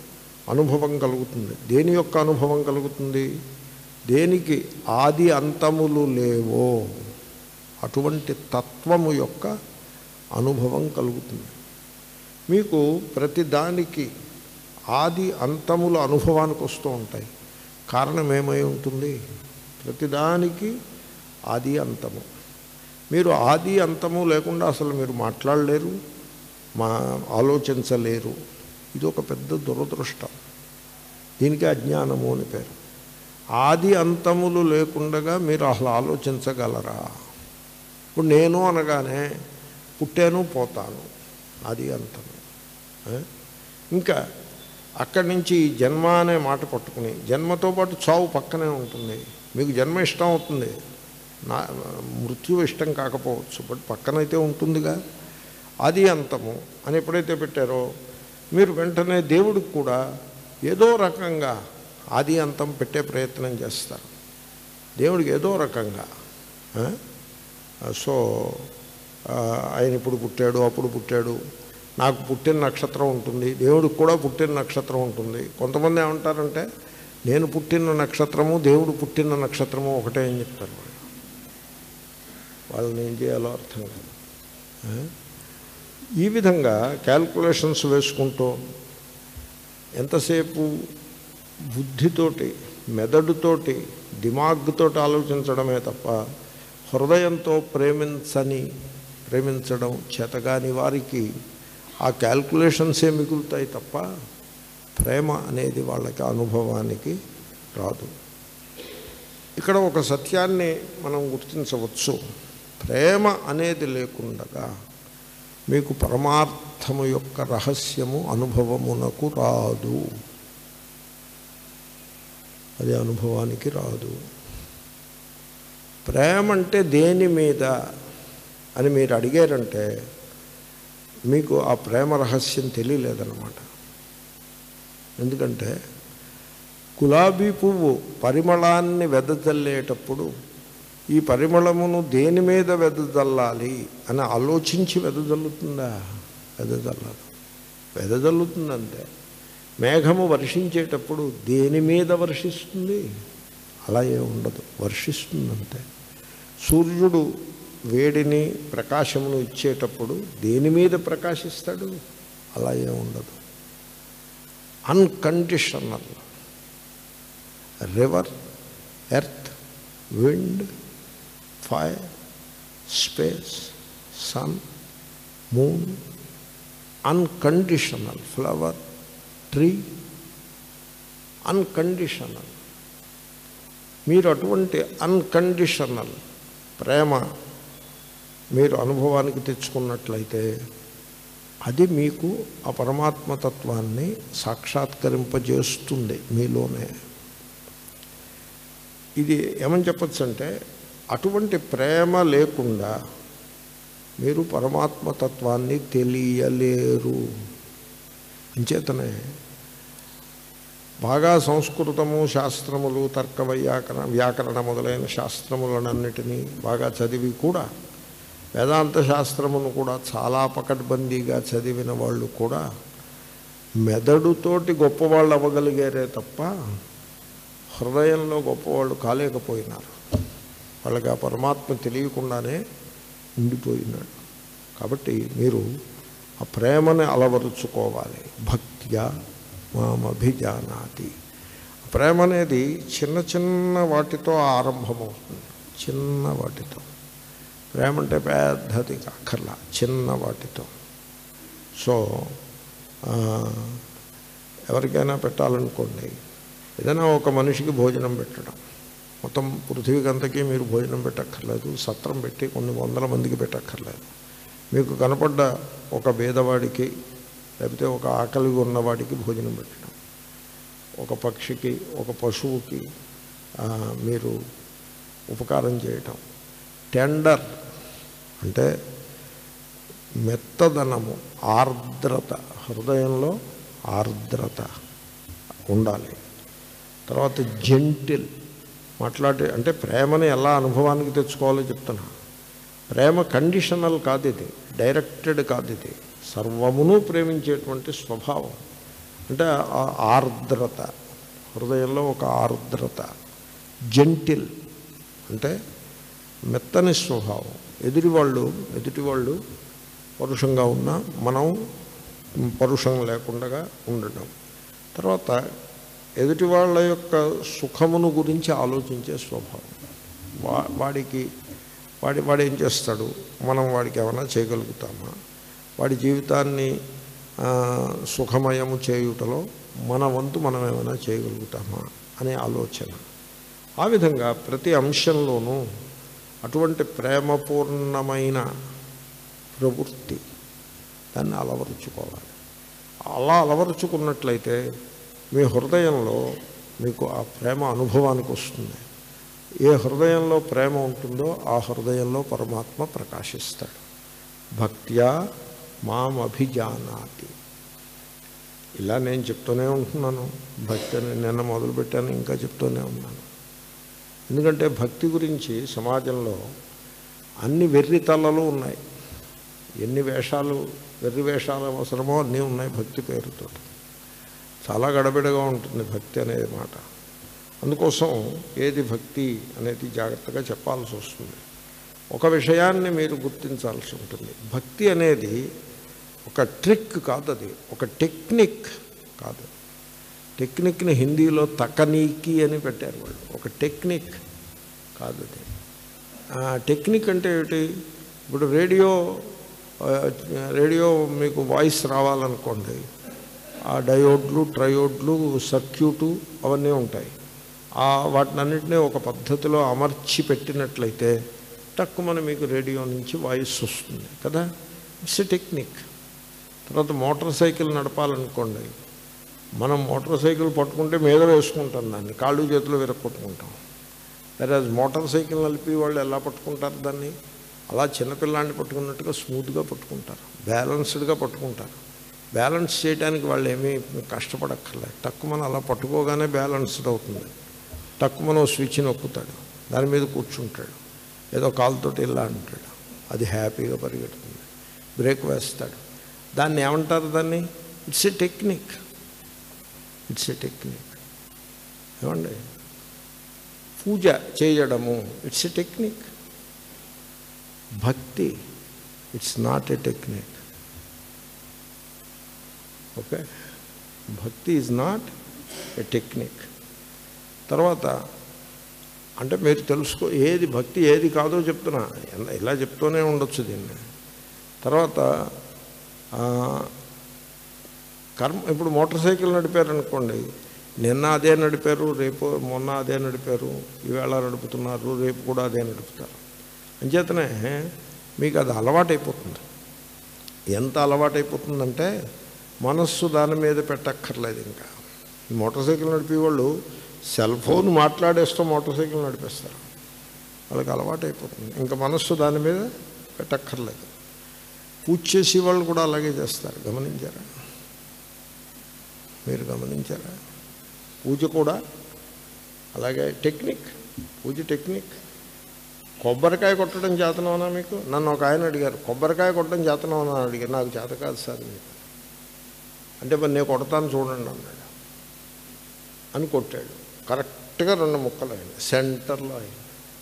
అనుభవం కలుగుతుంది దేని యొక్క అనుభవం కలుగుతుంది దేనికి ఆది అంతములు లేవో అటువంటి తత్వము యొక్క అనుభవం కలుగుతుంది మీకు ప్రతి దానికి ఆది అంతముల అనుభవానికి వస్తూ ఉంటాయి కారణం ఏమై ఉంటుంది ప్రతిదానికి ఆది అంతము మీరు ఆది అంతము లేకుండా అసలు మీరు మాట్లాడలేరు మా ఆలోచించలేరు ఇది ఒక పెద్ద దురదృష్టం దీనికి అజ్ఞానము అని పేరు ఆది అంతములు లేకుండగా మీరు అసలు ఆలోచించగలరా ఇప్పుడు నేను అనగానే పుట్టాను పోతాను అది అంతము ఏ? ఇంకా అక్కడి నుంచి ఈ జన్మ అనే మాట పట్టుకుని జన్మతో పాటు చావు పక్కనే ఉంటుంది మీకు జన్మ ఇష్టం అవుతుంది నా మృత్యు ఇష్టం కాకపోవచ్చు బట్ పక్కనైతే ఉంటుందిగా అది అంతము అని ఎప్పుడైతే పెట్టారో మీరు వెంటనే దేవుడికి కూడా ఏదో రకంగా ఆది అంతం పెట్టే ప్రయత్నం చేస్తారు దేవుడికి ఏదో రకంగా ఆ? సో ఆ, ఆయన ఇప్పుడు పుట్టాడు అప్పుడు పుట్టాడు నాకు పుట్టిన నక్షత్రం ఉంటుంది దేవుడికి కూడా పుట్టిన నక్షత్రం ఉంటుంది కొంతమంది ఏమంటారంటే నేను పుట్టిన నక్షత్రము దేవుడు పుట్టిన నక్షత్రము ఒకటే అని చెప్తారు వాళ్ళు వాళ్ళని ఏం చేయాలో అర్థం కాదు ఆ? ఈ విధంగా క్యాల్కులేషన్స్ వేసుకుంటూ ఎంతసేపు బుద్ధితోటి మెదడుతోటి దిమాగ్తోటి ఆలోచించడమే తప్ప హృదయంతో ప్రేమించని ప్రేమించడం చేతగాని వారికి ఆ క్యాల్కులేషన్సే మిగులుతాయి తప్ప ప్రేమ అనేది వాళ్ళకి అనుభవానికి రాదు ఇక్కడ ఒక సత్యాన్ని మనం గుర్తించవచ్చు ప్రేమ అనేది లేకుండగా మీకు పరమార్థము యొక్క రహస్యము అనుభవమునకు రాదు అది అనుభవానికి రాదు ప్రేమ అంటే దేని మీద అని మీరు అడిగారంటే మీకు ఆ ప్రేమ రహస్యం తెలియలేదన్నమాట ఎందుకంటే గులాబీ పువ్వు పరిమళాన్ని వెదజల్లేటప్పుడు ఈ పరిమళమును దేని మీద వెదజల్లాలి అని ఆలోచించి వెదజల్లుతుందా వెదజల్లదు వెదజల్లుతుందంటే మేఘము వర్షించేటప్పుడు దేని మీద వర్షిస్తుంది అలా ఏ ఉండదు వర్షిస్తుందంతే సూర్యుడు వేడిని ప్రకాశమును ఇచ్చేటప్పుడు దేని మీద ప్రకాశిస్తాడు అలా ఏ ఉండదు unconditional river earth wind fire space sun moon unconditional flower tree unconditional మీరు అటువంటి అన్కండిషనల్ ప్రేమ మీరు అనుభవానికి తెచ్చుకున్నట్లయితే అది మీకు ఆ పరమాత్మతత్వాన్ని సాక్షాత్కరింపజేస్తుంది మీలోనే ఇది ఏమని చెప్పచ్చు అంటే అటువంటి ప్రేమ లేకుండా మీరు పరమాత్మతత్వాన్ని తెలియలేరు అంచేతనే బాగా సంస్కృతము శాస్త్రములు తర్క వ్యాకరణ వ్యాకరణ మొదలైన శాస్త్రములనన్నిటినీ బాగా చదివి కూడా వేదాంత శాస్త్రమును కూడా చాలా పకడ్బందీగా చదివిన వాళ్ళు కూడా మెదడుతోటి గొప్పవాళ్ళు అవ్వగలిగారే తప్ప హృదయంలో గొప్పవాళ్ళు కాలేకపోయినారు వాళ్ళకి ఆ పరమాత్మ తెలియకుండానే ఉండిపోయినాడు కాబట్టి మీరు ఆ ప్రేమని అలవరుచుకోవాలి భక్త్యా మామభిజానాతి ప్రేమ అనేది చిన్న చిన్న వాటితో ఆరంభమవుతుంది చిన్న వాటితో ప్రేమ అంటే పెద్దది అక్కర్లా చిన్న వాటితో సో ఆ, ఎవరికైనా పెట్టాలనుకోండి ఏదైనా ఒక మనిషికి భోజనం పెట్టడం మొత్తం పృథ్వీకంతకీ మీరు భోజనం పెట్టక్కర్లేదు సత్రం పెట్టి కొన్ని వందల మందికి పెట్టక్కర్లేదు మీకు కనపడ్డ ఒక భేదవాడికి లేకపోతే ఒక ఆకలి ఉన్నవాడికి భోజనం పెట్టడం ఒక పక్షికి ఒక పశువుకి ఆ, మీరు ఉపకారం చేయటం టెండర్ అంటే మెత్తదనము ఆర్ద్రత హృదయంలో ఆర్ద్రత ఉండాలి తర్వాత జెంటిల్ మాట్లాడే అంటే ప్రేమని ఎలా అనుభవానికి తెచ్చుకోవాలో చెప్తున్నా ప్రేమ కండిషనల్ కాదు ఇది డైరెక్టెడ్ కాదు ఇది సర్వమును ప్రేమించేటువంటి స్వభావం అంటే ఆ ఆర్ద్రత హృదయంలో ఒక ఆర్ద్రత జెంటిల్ అంటే మెత్తని స్వభావం ఎదుటి వాళ్ళు ఎదుటి వాళ్ళు పరుషంగా ఉన్నా మనం పరుషం లేకుండా ఉండడం తర్వాత ఎదుటి వాళ్ళ యొక్క సుఖమును గురించి ఆలోచించే స్వభావం వా వాడికి వాడి వాడు ఏం చేస్తాడు మనం వాడికి ఏమైనా చేయగలుగుతామా వాడి జీవితాన్ని ఆ, సుఖమయము చేయుటలో మన వంతు మనం ఏమైనా చేయగలుగుతామా అనే ఆలోచన ఆ విధంగా ప్రతి అంశంలోనూ అటువంటి ప్రేమపూర్ణమైన ప్రవృత్తి దాన్ని అలవరుచుకోవాలి అలా అలవరుచుకున్నట్లయితే మీ హృదయంలో మీకు ఆ ప్రేమ అనుభవానికి వస్తుంది ఏ హృదయంలో ప్రేమ ఉంటుందో ఆ హృదయంలో పరమాత్మ ప్రకాశిస్తాడు భక్త్యా మాం అభిజానాతి ఇలా నేను చెప్తూనే ఉంటున్నాను భక్తి అని నిన్న మొదలుపెట్టాను ఇంకా చెప్తూనే ఉన్నాను ఎందుకంటే భక్తి గురించి సమాజంలో అన్ని వెర్రి తలలు ఉన్నాయి ఎన్ని వేషాలు వెర్రి వేషాలు అవసరమో అన్నీ ఉన్నాయి భక్తి పేరుతో చాలా గడబిడగా ఉంటుంది భక్తి అనే మాట అందుకోసం ఏది భక్తి అనేది జాగ్రత్తగా చెప్పాల్సి వస్తుంది ఒక విషయాన్ని మీరు గుర్తించాల్సి ఉంటుంది భక్తి అనేది ఒక ట్రిక్ కాదు అది ఒక టెక్నిక్ కాదు టెక్నిక్ని హిందీలో తకనీకి అని పెట్టారు వాళ్ళు ఒక టెక్నిక్ కాదు అది ఆ టెక్నిక్ అంటే ఏమిటి ఇప్పుడు రేడియో ఆ, రేడియో మీకు వాయిస్ రావాలనుకోండి ఆ డయోడ్లు ట్రయోడ్లు సర్క్యూటు అవన్నీ ఉంటాయి ఆ వాటినన్నింటినీ ఒక పద్ధతిలో అమర్చి పెట్టినట్లయితే టక్కుమని మీకు రేడియో నుంచి వాయిస్ వస్తుంది కదా ఇట్స్ ఎ టెక్నిక్ తర్వాత మోటార్ సైకిల్ నడపాలనుకోండి మనం మోటార్ సైకిల్ పట్టుకుంటే మీద వేసుకుంటాం దాన్ని కాళ్ళు చేతులు విరక్కొట్టుకుంటాం వేరే మోటార్ సైకిల్ నలిపి వాళ్ళు ఎలా పట్టుకుంటారు దాన్ని అలా చిన్నపిల్లాన్ని పట్టుకున్నట్టుగా స్మూత్గా పట్టుకుంటారు బ్యాలెన్స్డ్గా పట్టుకుంటారు బ్యాలెన్స్ చేయడానికి వాళ్ళు ఏమీ కష్టపడక్కర్లేదు తక్కువ అలా పట్టుకోగానే బ్యాలెన్స్డ్ అవుతుంది తక్కువ స్విచ్ నొక్కుతాడు దాని మీద కూర్చుంటాడు ఏదో కాలుతోటి ఇలా అంటాడు అది హ్యాపీగా పరిగెడుతుంది బ్రేక్ వేస్తాడు దాన్ని ఏమంటారు దాన్ని it's a technique it's a technique ఏమండి పూజ చేయడము ఇట్స్ ఎ టెక్నిక్ భక్తి it's not a technique okay భక్తి ఈజ్ నాట్ ఎ టెక్నిక్ తర్వాత అంటే మీరు తెలుసుకో ఏది భక్తి ఏది కాదో చెప్తున్నా ఇలా- ఇలా చెప్తూనే ఉండొచ్చు దీన్ని తర్వాత ఆ, కర్మ ఇప్పుడు మోటార్ సైకిల్ నడిపారు అనుకోండి నిన్న అదే నడిపారు రేపు మొన్న అదే నడిపారు ఈవేళ నడుపుతున్నారు రేపు కూడా అదే నడుపుతారు అంచేతనే మీకు అది అలవాటైపోతుంది ఎంత అలవాటైపోతుందంటే మనస్సు దాని మీద పెట్టక్కర్లేదు ఇంకా ఈ మోటార్ సైకిల్ నడిపే వాళ్ళు సెల్ ఫోన్ మాట్లాడేస్తూ మోటార్ సైకిల్ నడిపేస్తారు వాళ్ళకి అలవాటైపోతుంది ఇంకా మనస్సు దాని మీద పెట్టక్కర్లేదు పూజ చేసే వాళ్ళు కూడా అలాగే చేస్తారు గమనించారా మీరు గమనించారా పూజ కూడా అలాగే టెక్నిక్ పూజ టెక్నిక్ కొబ్బరికాయ కొట్టడం చేతనవునా మీకు నన్ను ఒక ఆయన అడిగారు కొబ్బరికాయ కొట్టడం చేతనవునా అని అడిగారు నాకు చేత కాదు సార్ మీకు అంటే మరి నేను కొడతాను చూడండి అన్నాడు అని కొట్టాడు కరెక్ట్గా రెండు ముక్కలు అయింది సెంటర్లో అయింది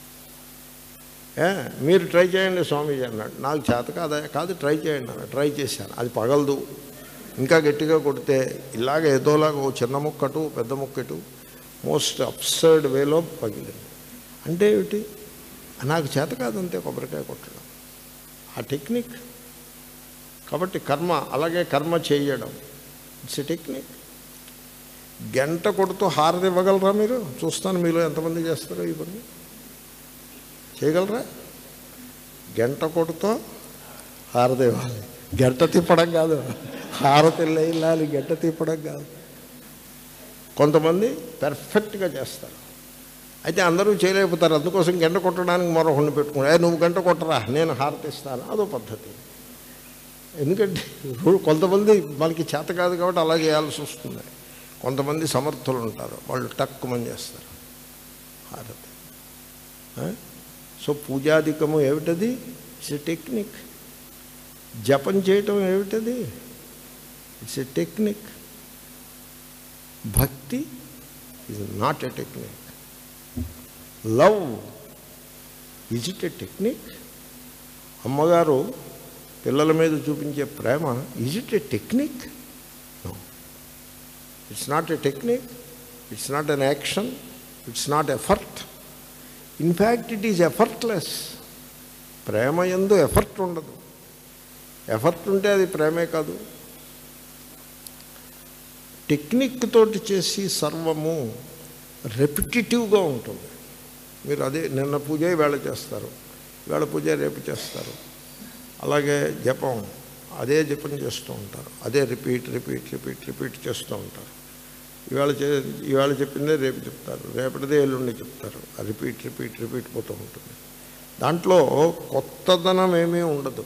ఏ మీరు ట్రై చేయండి స్వామీజీ అన్నాడు నాకు చేత కాదా కాదు ట్రై చేయండి అన్నాడు ట్రై చేశాను అది పగలదు ఇంకా గట్టిగా కొడితే ఇలాగ ఏదోలాగా ఓ చిన్న ముక్కటు పెద్ద ముక్కటు మోస్ట్ అప్సర్డ్ వేలో పగిలింది అంటే ఏమిటి నాకు చేత కాదంతే కొబ్బరికాయ కొట్టడం ఆ టెక్నిక్ కాబట్టి కర్మ అలాగే కర్మ చేయడం ఇట్స్ ఎ టెక్నిక్ గంట కొడుతూ హారతి ఇవ్వగలరా మీరు చూస్తాను మీలో ఎంతమంది చేస్తారో ఈ పని చేయగలరా గంట కొడుతో హారతి ఇవ్వాలి గంట తిప్పడం కాదు హారతి వెళ్ళాలి గంట తిప్పడం కాదు కొంతమంది పెర్ఫెక్ట్గా చేస్తారు అయితే అందరూ చేయలేకపోతారు అందుకోసం గంట కొట్టడానికి మరొకరిని పెట్టుకుని "ఏ, నువ్వు గంట కొట్టరా నేను హారతి ఇస్తాను అదో పద్ధతి ఎందుకంటే రో- కొంతమంది మనకి చేత కాదు కాబట్టి అలా చేయాల్సి వస్తుంది కొంతమంది సమర్థులు ఉంటారు వాళ్ళు టక్కుమని చేస్తారు హారతి ఆ? సో పూజాధికము ఏమిటది ఇట్స్ ఎ టెక్నిక్ జపం చేయటం ఏమిటది ఇట్స్ ఎ టెక్నిక్ భక్తి is not a technique love is it a technique అమ్మగారు పిల్లల మీద చూపించే ప్రేమ is it a technique no it's not a technique it's not an action it's not effort in fact it is effortless ప్రేమ ఎందు effort ఉండదు effort ఉంటే అది ప్రేమే కాదు టెక్నిక్ తోటి చేసి సర్వము రెపిటేటివ్గా ఉంటుంది మీరు అదే నిన్న పూజ వేళ చేస్తారు వేళ పూజ రేపు చేస్తారు అలాగే జపం అదే జపం చేస్తూ ఉంటారు అదే రిపీట్ రిపీట్ రిపీట్ రిపీట్ చేస్తూ ఉంటారు ఇవాళ చే ఇవాళ చెప్పిందే రేపు చెప్తారు రేపటిదే ఎల్లుండి చెప్తారు ఆ రిపీట్ రిపీట్ రిపీట్ పోతూ ఉంటుంది దాంట్లో కొత్తదనం ఏమీ ఉండదు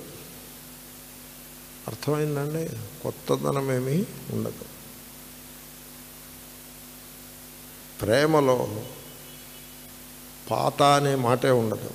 అర్థమైందండి కొత్తదనం ఏమీ ఉండదు ప్రేమలో పాత అనే మాటే ఉండదు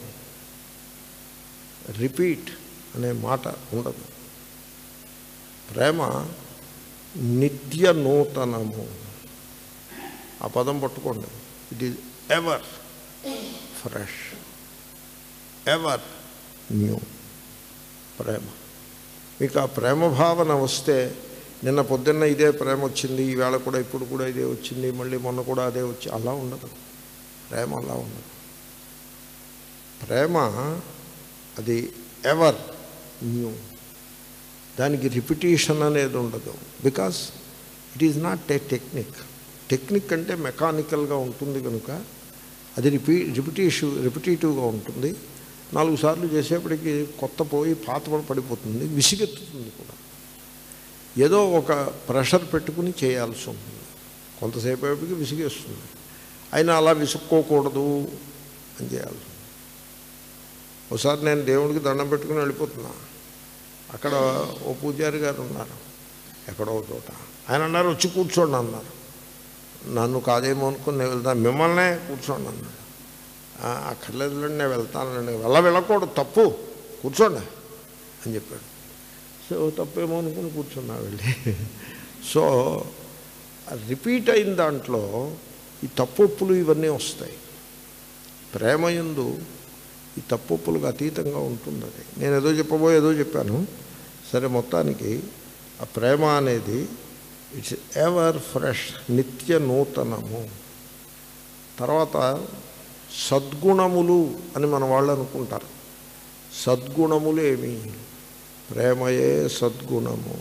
రిపీట్ అనే మాట ఉండదు ప్రేమ నిత్య నూతనము ఆ పదం పట్టుకోండి it is ever fresh ever new ప్రేమ మీకు ఆ ప్రేమ భావన వస్తే నిన్న పొద్దున్న ఇదే ప్రేమ వచ్చింది ఈవేళ కూడా ఇప్పుడు కూడా ఇదే వచ్చింది మళ్ళీ మొన్న కూడా అదే వచ్చి అలా ఉండదు ప్రేమ అలా ఉండదు ప్రేమ అది ఎవర్ న్యూ దానికి రిపిటేషన్ అనేది ఉండదు because it is not a technique technique అంటే మెకానికల్గా ఉంటుంది కనుక అది రిపీ రిపిటేటివ్ రిపిటేటివ్గా ఉంటుంది నాలుగు సార్లు చేసేప్పటికి కొత్త పోయి పాత పడిపోతుంది విసిగెత్తుతుంది కూడా ఏదో ఒక ప్రెషర్ పెట్టుకుని చేయాల్సి ఉంటుంది కొంతసేపు అయ్యేప్పటికి విసిగేస్తుంది అయినా అలా విసుక్కోకూడదు అని చేయాల్సి ఒకసారి నేను దేవుడికి దండం పెట్టుకుని వెళ్ళిపోతున్నా అక్కడ ఓ పూజారి గారు ఉన్నారు ఎక్కడో ఒక చోట ఆయన అన్నారు వచ్చి కూర్చోండి అన్నారు నన్ను కాదేమో అనుకుని నేను వెళ్తాను మిమ్మల్నే కూర్చోండి అన్నాడు "ఆ, అక్కర్లేదులేండి నేను వెళ్తానండి వెళ్ళ వెళ్ళకూడదు తప్పు కూర్చోండి అని చెప్పాడు సో తప్పేమో అనుకుని కూర్చున్నా వెళ్ళి సో రిపీట్ అయిన దాంట్లో ఈ తప్పొప్పులు ఇవన్నీ వస్తాయి ప్రేమ యందు ఈ తప్పొప్పులకు అతీతంగా ఉంటుంది అది నేను ఏదో చెప్పబోయే ఏదో చెప్పాను సరే మొత్తానికి ఆ ప్రేమ అనేది ఇట్స్ ఎవర్ ఫ్రెష్ నిత్య నూతనము తర్వాత సద్గుణములు అని మన వాళ్ళు అనుకుంటారు సద్గుణములు ఏమి ప్రేమయే సద్గుణము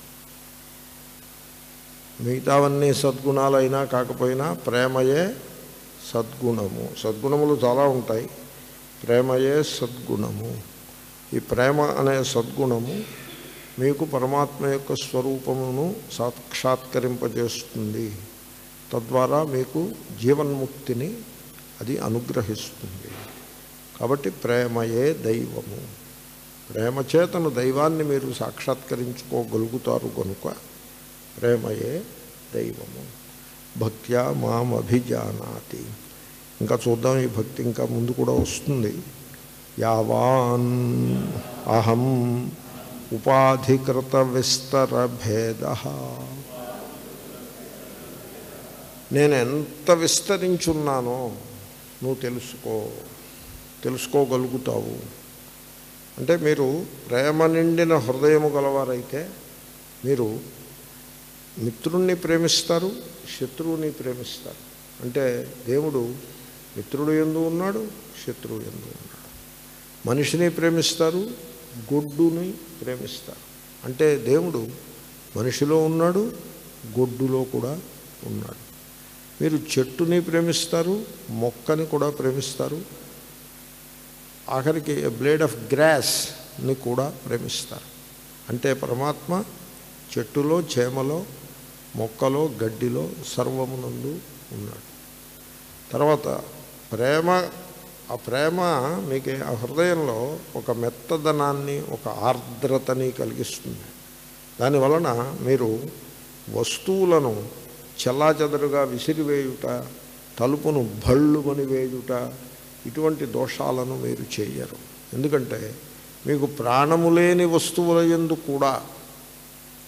మిగతావన్నీ సద్గుణాలైనా కాకపోయినా ప్రేమయే సద్గుణము సద్గుణములు చాలా ఉంటాయి ప్రేమయే సద్గుణము ఈ ప్రేమ అనే సద్గుణము మీకు పరమాత్మ యొక్క స్వరూపమును సాక్షాత్కరింపజేస్తుంది తద్వారా మీకు జీవన్ముక్తిని అది అనుగ్రహిస్తుంది కాబట్టి ప్రేమయే దైవము ప్రేమ చేతను దైవాన్ని మీరు సాక్షాత్కరించుకోగలుగుతారు కనుక ప్రేమయే దైవము భక్త్యా మాం అభిజానాతి ఇంకా చూద్దాం ఈ భక్తి ఇంకా ముందు కూడా వస్తుంది యావాన్ అహం ఉపాధికృత విస్తర భేద నేను ఎంత విస్తరించున్నానో నువ్వు తెలుసుకో తెలుసుకోగలుగుతావు అంటే మీరు ప్రేమ నిండిన హృదయము గలవారైతే మీరు మిత్రుణ్ణి ప్రేమిస్తారు శత్రువుని ప్రేమిస్తారు అంటే దేవుడు మిత్రుడు ఎందు ఉన్నాడు శత్రువు ఎందు ఉన్నాడు మనిషిని ప్రేమిస్తారు గొడ్డుని ప్రేమిస్తారు అంటే దేవుడు మనిషిలో ఉన్నాడు గొడ్డులో కూడా ఉన్నాడు మీరు చెట్టుని ప్రేమిస్తారు మొక్కని కూడా ప్రేమిస్తారు ఆఖరికి బ్లేడ్ ఆఫ్ గ్రాస్ని కూడా ప్రేమిస్తారు అంటే పరమాత్మ చెట్టులో చేమలో మొక్కలో గడ్డిలో సర్వమునందు ఉన్నాడు తర్వాత ప్రేమ ఆ ప్రేమ మీకు ఆ హృదయంలో ఒక మెత్తదనాన్ని ఒక ఆర్ద్రతని కలిగిస్తుంది దానివలన మీరు వస్తువులను చెల్లాచెదరుగా విసిరివేయుట తలుపును భళ్ళుమని వేయుట ఇటువంటి దోషాలను మీరు చేయరు ఎందుకంటే మీకు ప్రాణము లేని వస్తువుల యందు కూడా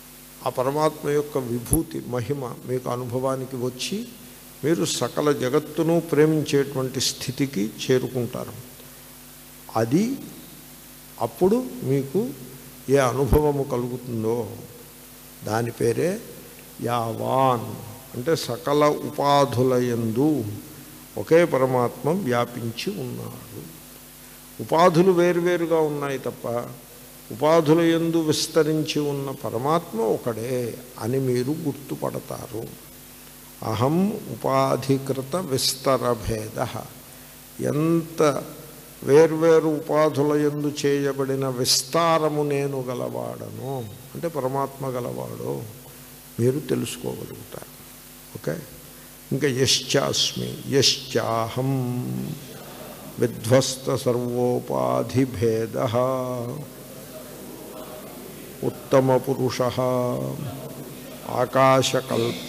ఆ పరమాత్మ యొక్క విభూతి మహిమ మీకు అనుభవానికి వచ్చి మీరు సకల జగత్తును ప్రేమించేటువంటి స్థితికి చేరుకుంటారు అది అప్పుడు మీకు ఏ అనుభవము కలుగుతుందో దాని పేరే యావాన్ అంటే సకల ఉపాధులయందు ఒకే పరమాత్మ వ్యాపించి ఉన్నాడు ఉపాధులు వేరువేరుగా ఉన్నాయి తప్ప ఉపాధుల యందు విస్తరించి ఉన్న పరమాత్మ ఒకడే అని మీరు గుర్తుపడతారు అహం ఉపాధికృత విస్తర భేద ఎంత వేర్వేరు ఉపాధుల యందు చేయబడిన విస్తారము నేను గలవాడను అంటే పరమాత్మ గలవాడో మీరు తెలుసుకోగలుగుతారు ఓకే ఇంకా యశ్చాస్మి యశ్చాహం విధ్వస్త సర్వోపాధిభేద ఉత్తమ పురుష ఆకాశకల్ప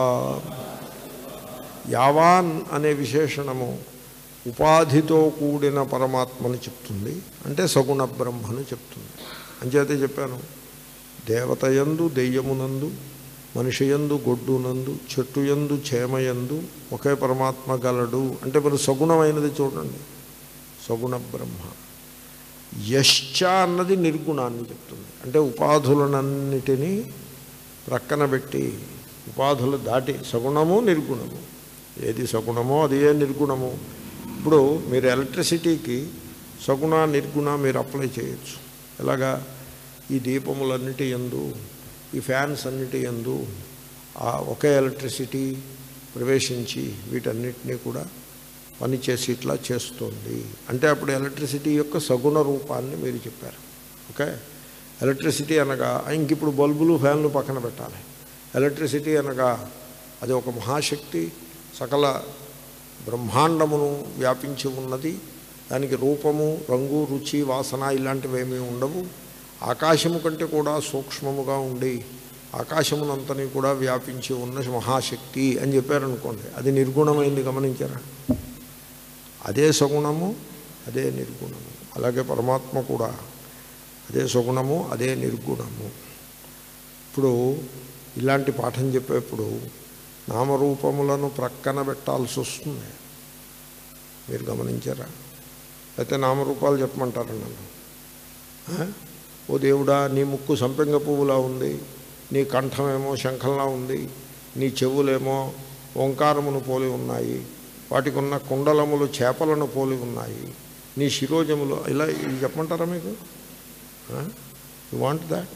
యావాన్ అనే విశేషణము ఉపాధితో కూడిన పరమాత్మను చెప్తుంది అంటే సగుణ బ్రహ్మను చెప్తుంది అంచేతే చెప్పాను దేవతయందు దెయ్యమునందు మనిషియందు గొడ్డునందు చెట్టుయందు చేమయందు ఒకే పరమాత్మ గలడు అంటే మరి సగుణమైనది చూడండి సగుణ బ్రహ్మ యశ్చ అన్నది నిర్గుణాన్ని చెప్తుంది అంటే ఉపాధులనన్నిటినీ ప్రక్కన పెట్టి ఉపాధులు దాటి సగుణము నిర్గుణము ఏది సగుణమో అది ఏ నిర్గుణము ఇప్పుడు మీరు ఎలక్ట్రిసిటీకి సగుణ నిర్గుణ మీరు అప్లై చేయొచ్చు ఎలాగా ఈ దీపములన్నిటి ఎందు ఈ ఫ్యాన్స్ అన్నిటి ఎందు ఆ ఒకే ఎలక్ట్రిసిటీ ప్రవేశించి వీటన్నిటినీ కూడా పనిచేసి ఇట్లా చేస్తుంది అంటే అప్పుడు ఎలక్ట్రిసిటీ యొక్క సగుణ రూపాన్ని మీరు చెప్పారు ఓకే ఎలక్ట్రిసిటీ అనగా ఇంక ఇప్పుడు బల్బులు ఫ్యాన్లు పక్కన పెట్టాలి ఎలక్ట్రిసిటీ అనగా అది ఒక మహాశక్తి సకల బ్రహ్మాండమును వ్యాపించి ఉన్నది దానికి రూపము రంగు రుచి వాసన ఇలాంటివి ఏమీ ఉండవు ఆకాశము కంటే కూడా సూక్ష్మముగా ఉండి ఆకాశమునంతని కూడా వ్యాపించి ఉన్న మహాశక్తి అని చెప్పారనుకోండి అది నిర్గుణమైంది గమనించారా అదే సగుణము అదే నిర్గుణము అలాగే పరమాత్మ కూడా అదే సగుణము అదే నిర్గుణము ఇప్పుడు ఇలాంటి పాఠం చెప్పేప్పుడు నామరూపములను ప్రక్కన పెట్టాల్సి వస్తుంది మీరు గమనించారా అయితే నామరూపాలు చెప్పమంటారు నన్ను ఆ? ఓ దేవుడా నీ ముక్కు సంపెంగ పువ్వులా ఉంది నీ కంఠమేమో శంఖంలా ఉంది నీ చెవులేమో ఓంకారమును పోలి ఉన్నాయి వాటికి ఉన్న కుండలములు చేపలను పోలి ఉన్నాయి నీ శిరోజములు ఇలా ఇది చెప్పమంటారా మీకు యు వాంట్ దాట్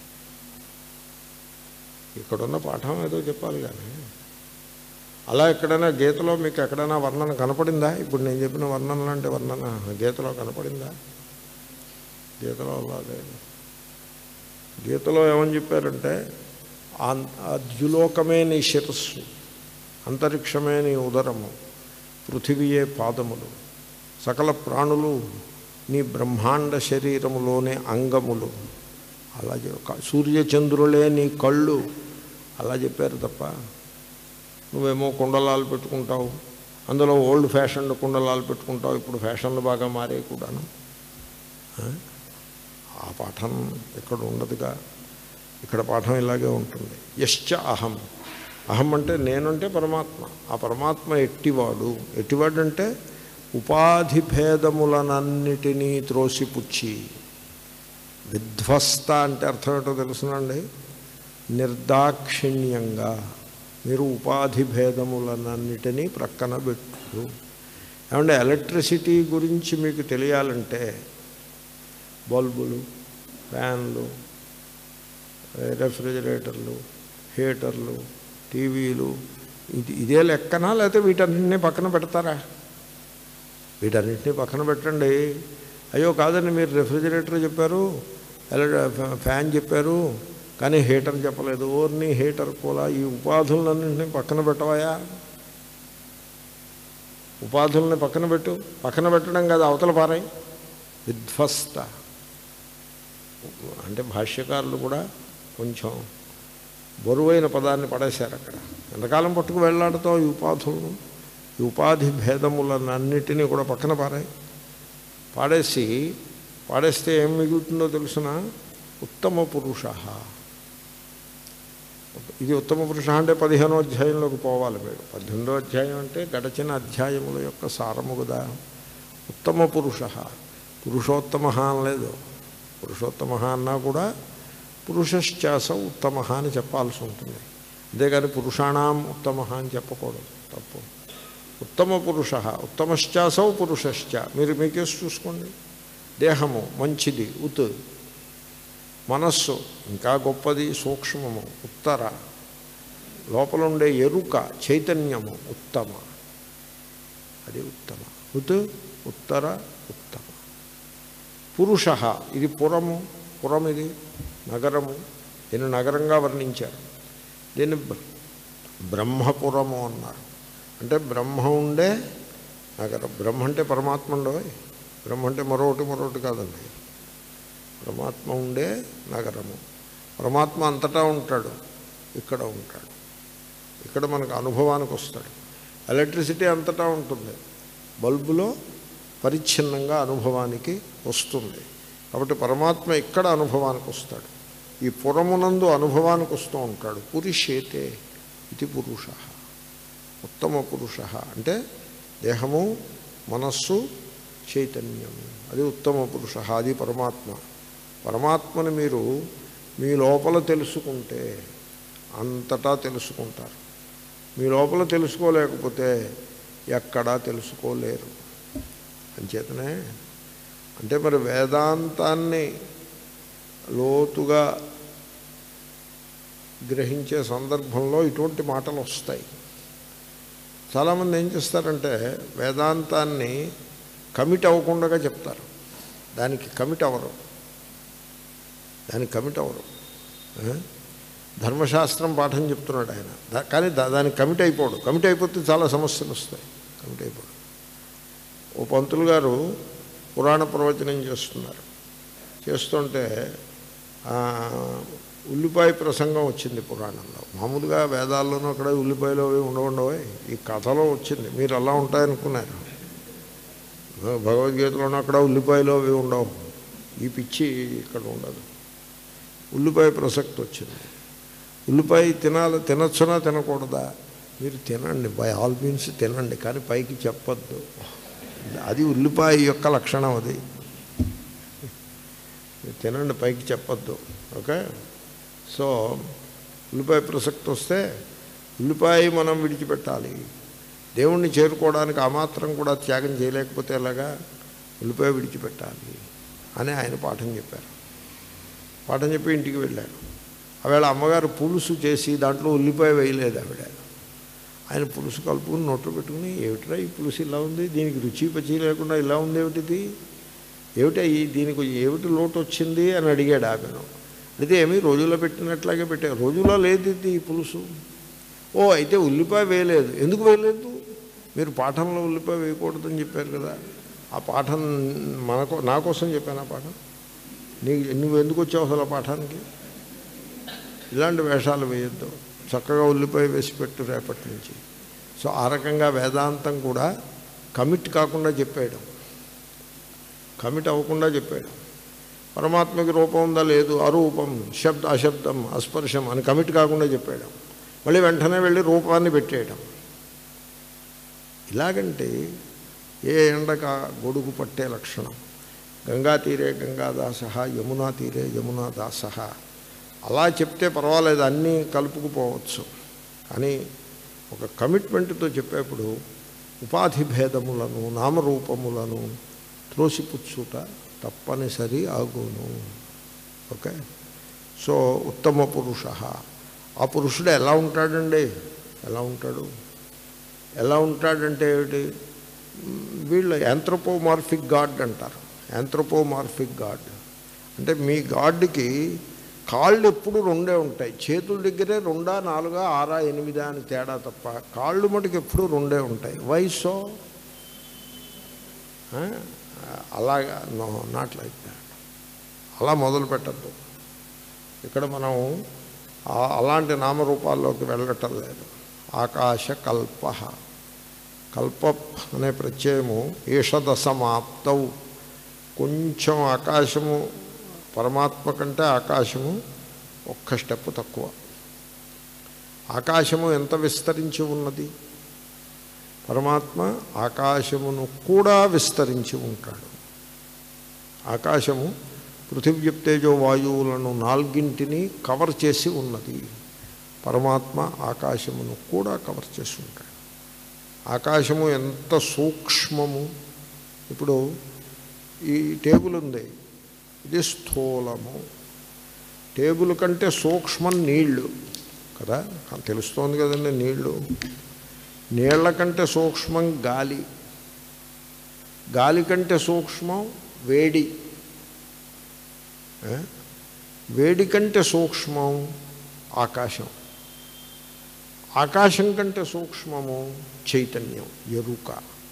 ఇక్కడున్న పాఠం ఏదో చెప్పాలి కానీ అలా ఎక్కడైనా గీతలో మీకు ఎక్కడైనా వర్ణన కనపడిందా ఇప్పుడు నేను చెప్పిన వర్ణన అంటే వర్ణన గీతలో కనపడిందా గీతలో అలా లేదు గీతలో ఏమని చెప్పారంటే ఆ- ఆ ద్యులోకమే నీ శిరస్సు అంతరిక్షమే నీ ఉదరము పృథివీయే పాదములు సకల ప్రాణులు నీ బ్రహ్మాండ శరీరములోని అంగములు అలా చె- సూర్యచంద్రులే నీ కళ్ళు అలా చెప్పారు తప్ప నువ్వేమో కుండలాలు పెట్టుకుంటావు అందులో ఓల్డ్ ఫ్యాషన్ కుండలాలు పెట్టుకుంటావు ఇప్పుడు ఫ్యాషన్లు బాగా మారే కూడాను ఆ? ఆ పాఠం ఇక్కడ ఉండదుగా ఇక్కడ పాఠం ఇలాగే ఉంటుంది యశ్చ అహం అహం అంటే నేనంటే పరమాత్మ ఆ పరమాత్మ ఎట్టివాడు ఎట్టివాడు అంటే ఉపాధి భేదములనన్నిటినీ త్రోసిపుచ్చి విధ్వస్త అంటే అర్థం ఏంటో తెలుసునండి నిర్దాక్షిణ్యంగా మీరు ఉపాధి భేదములనన్నిటినీ ప్రక్కన పెట్టు ఏమంటే ఎలక్ట్రిసిటీ గురించి మీకు తెలియాలంటే బల్బులు ఫ్యాన్లు రెఫ్రిజిరేటర్లు హీటర్లు టీవీలు ఇది ఇదే లెక్కనా లేకపోతే వీటన్నింటినీ పక్కన పెడతారా వీటన్నింటినీ పక్కన పెట్టండి అయ్యో కాదండి మీరు రెఫ్రిజిరేటర్ చెప్పారు ఎల- ఫ్యాన్ చెప్పారు కానీ హీటర్ చెప్పలేదు ఓర్ని హీటర్ కూడా ఈ ఉపాధులన్నింటినీ పక్కన పెట్టవాయా ఉపాధుల్ని పక్కన పెట్టు పక్కన పెట్టడం కాదు అవతల పారాయి విధ్వస్త అంటే భాష్యకారులు కూడా కొంచెం బరువైన పదాన్ని పడేశారు అక్కడ ఎంతకాలం పట్టుకు వెళ్ళాడుతావు ఈ ఉపాధులను ఈ ఉపాధి భేదములన్నిటినీ కూడా పక్కన పారాయి పాడేసి పాడేస్తే ఏం మిగులుతుందో తెలుసిన ఉత్తమ పురుష ఇది ఉత్తమ పురుష అంటే పదిహేనో అధ్యాయంలోకి పోవాలి మీరు పద్దెనిమిదో అధ్యాయం అంటే గడచిన అధ్యాయముల యొక్క సారము కదా ఉత్తమ పురుష పురుషోత్తమ అనలేదు పురుషోత్తమ అన్నా కూడా పురుషశ్చాస ఉత్తమ అని చెప్పాల్సి ఉంటుంది అంతేగాని పురుషాణం ఉత్తమ అని చెప్పకూడదు తప్పు ఉత్తమ పురుష ఉత్తమశ్చాసౌ పురుషశ్చ మీరు మీకేసి చూసుకోండి దేహము మంచిది ఉత్ మనస్సు ఇంకా గొప్పది సూక్ష్మము ఉత్తర లోపల ఉండే ఎరుక చైతన్యము ఉత్తమ అది ఉత్తమ ఉత్ ఉత్తర ఉత్తమ పురుష ఇది పురము పురం ఇది నగరము దీన్ని నగరంగా వర్ణించారు దీన్ని బ్ర- బ్రహ్మపురము అన్నారు అంటే బ్రహ్మ ఉండే నగరం బ్రహ్మ అంటే పరమాత్మ ఉండవు బ్రహ్మ అంటే మరొకటి మరొకటి కాదండి పరమాత్మ ఉండే నగరము పరమాత్మ అంతటా ఉంటాడు ఇక్కడ ఉంటాడు ఇక్కడ మనకు అనుభవానికి వస్తాడు ఎలక్ట్రిసిటీ అంతటా ఉంటుంది బల్బులో పరిచ్ఛిన్నంగా అనుభవానికి వస్తుంది కాబట్టి పరమాత్మ ఇక్కడ అనుభవానికి వస్తాడు ఈ పురమునందు అనుభవానికి వస్తూ ఉంటాడు పురుషేతే ఇది పురుష ఉత్తమ పురుష అంటే దేహము మనస్సు చైతన్యము అది ఉత్తమ పురుష అది పరమాత్మ పరమాత్మని మీరు మీ లోపల తెలుసుకుంటే అంతటా తెలుసుకుంటారు మీ లోపల తెలుసుకోలేకపోతే ఎక్కడా తెలుసుకోలేరు అంచేతనే అంటే మరి వేదాంతాన్ని లోతుగా గ్రహించే సందర్భంలో ఇటువంటి మాటలు వస్తాయి చాలామంది ఏం చేస్తారంటే వేదాంతాన్ని కమిట్ అవ్వకుండా చెప్తారు దానికి కమిట్ అవ్వరు దానికి కమిట్ అవ్వరు ఆ? ధర్మశాస్త్రం పాఠం చెప్తున్నాడు ఆయన దా- కానీ దా- దానికి కమిట్ అయిపోడు కమిట్ అయిపోతే చాలా సమస్యలు వస్తాయి కమిట్ అయిపోడు ఓ పంతులు గారు పురాణ ప్రవచనం చేస్తున్నారు చేస్తుంటే ఆ, ఉల్లిపాయ ప్రసంగం వచ్చింది పురాణంలో మామూలుగా వేదాల్లోనూ అక్కడ ఉల్లిపాయలు అవి ఉండవుండవు ఈ కథలో వచ్చింది మీరు అలా ఉంటాయనుకున్నారు భ- భగవద్గీతలోనూ అక్కడ ఉల్లిపాయలు అవి ఉండవు ఈ పిచ్చి ఇక్కడ ఉండదు ఉల్లిపాయ ప్రసక్తి వచ్చింది ఉల్లిపాయ తినాలి తినచ్చునా తినకూడదా మీరు తినండి బై ఆల్ మీన్స్ తినండి కానీ పైకి చెప్పొద్దు అది ఉల్లిపాయ యొక్క లక్షణం అది మీరు తినండి పైకి చెప్పొద్దు ఓకే సో ఉల్లిపాయ ప్రసక్తి వస్తే ఉల్లిపాయ మనం విడిచిపెట్టాలి దేవుణ్ణి చేరుకోవడానికి ఆ మాత్రం కూడా త్యాగం చేయలేకపోతే ఎలాగా ఉల్లిపాయ విడిచిపెట్టాలి అని ఆయన పాఠం చెప్పారు పాఠం చెప్పి ఇంటికి వెళ్ళారు ఆవేళ అమ్మగారు పులుసు చేసి దాంట్లో ఉల్లిపాయ వేయలేదు ఆవిడ ఆయన పులుసు కలుపుకుని నోట్లో పెట్టుకుని ఏమిట్రా ఈ పులుసు ఇలా ఉంది దీనికి రుచి పచి లేకుండా ఇలా ఉంది ఏమిటిది ఏమిటా ఈ దీనికి ఏమిటి లోటు వచ్చింది అని అడిగాడు ఆమెను అయితే ఏమీ రోజులో పెట్టినట్లాగే పెట్టా రోజులో లేదు ఇది ఈ పులుసు ఓ అయితే ఉల్లిపాయ వేయలేదు ఎందుకు వేయలేదు మీరు పాఠంలో ఉల్లిపాయ వేయకూడదని చెప్పారు కదా ఆ పాఠం మనకో నా కోసం చెప్పాను ఆ పాఠం నీ నువ్వు ఎందుకు వచ్చావు అసలు ఆ పాఠానికి ఇలాంటి వేషాలు వేయొద్దు చక్కగా ఉల్లిపాయ వేసి పెట్టు రేపటి నుంచి సో ఆ రకంగా వేదాంతం కూడా కమిట్ కాకుండా చెప్పేయడం కమిట్ అవ్వకుండా చెప్పాడు పరమాత్మకి రూపం ఉందా లేదు అరూపం శబ్ద అశబ్దం అస్పర్శం అని కమిట్ కాకుండా చెప్పాడు మళ్ళీ వెంటనే వెళ్ళి రూపాన్ని పెట్టేయడం ఇలాగంటే ఏ ఎండక గొడుగు పట్టే లక్షణం గంగా తీరే గంగాదాస యమునా తీరే యమునా దాస అలా చెప్తే పర్వాలేదు అన్నీ కలుపుకుపోవచ్చు కానీ ఒక కమిట్మెంట్తో చెప్పేప్పుడు ఉపాధి భేదములను నామరూపములను త్రోసిపుచ్చుట తప్పనిసరి ఆగును ఓకే సో ఉత్తమ పురుష ఆ పురుషుడు ఎలా ఉంటాడండి ఎలా ఉంటాడు ఎలా ఉంటాడంటే ఏమిటి వీళ్ళు యాంథ్రోపోమార్ఫిక్ గాడ్ అంటారు యాంథ్రోపోమార్ఫిక్ గాడ్ అంటే మీ గాడ్కి కాళ్ళు ఎప్పుడు రెండే ఉంటాయి చేతుల దగ్గరే రెండా నాలుగా ఆరా ఎనిమిదా అని తేడా తప్ప కాళ్ళు మటుకు ఎప్పుడు రెండే ఉంటాయి వయసు అలాగా నో నాట్ లైక్ దాట్ అలా మొదలు పెట్టద్దు ఇక్కడ మనం ఆ- అలాంటి నామరూపాల్లోకి వెళ్ళటం లేదు ఆకాశ కల్ప కల్ప అనే ప్రత్యయము ఈషద సమాప్తౌ కొంచెం ఆకాశము పరమాత్మ కంటే ఆకాశము ఒక్క స్టెప్ తక్కువ ఆకాశము ఎంత విస్తరించి ఉన్నది పరమాత్మ ఆకాశమును కూడా విస్తరించి ఉంటాడు ఆకాశము పృథివ్యప్తేజో వాయువులను నాలుగింటిని కవర్ చేసి ఉన్నది పరమాత్మ ఆకాశమును కూడా కవర్ చేసి ఉంటాడు ఆకాశము ఎంత సూక్ష్మము ఇప్పుడు ఈ టేబుల్ ఉంది ఇది స్థూలము టేబుల్ కంటే సూక్ష్మం నీళ్లు కదా తెలుస్తోంది కదండి నీళ్లు నీళ్ల కంటే సూక్ష్మం గాలి గాలి కంటే సూక్ష్మం వేడి ఏ? వేడి కంటే సూక్ష్మం ఆకాశం ఆకాశం కంటే సూక్ష్మము చైతన్యం ఎరుక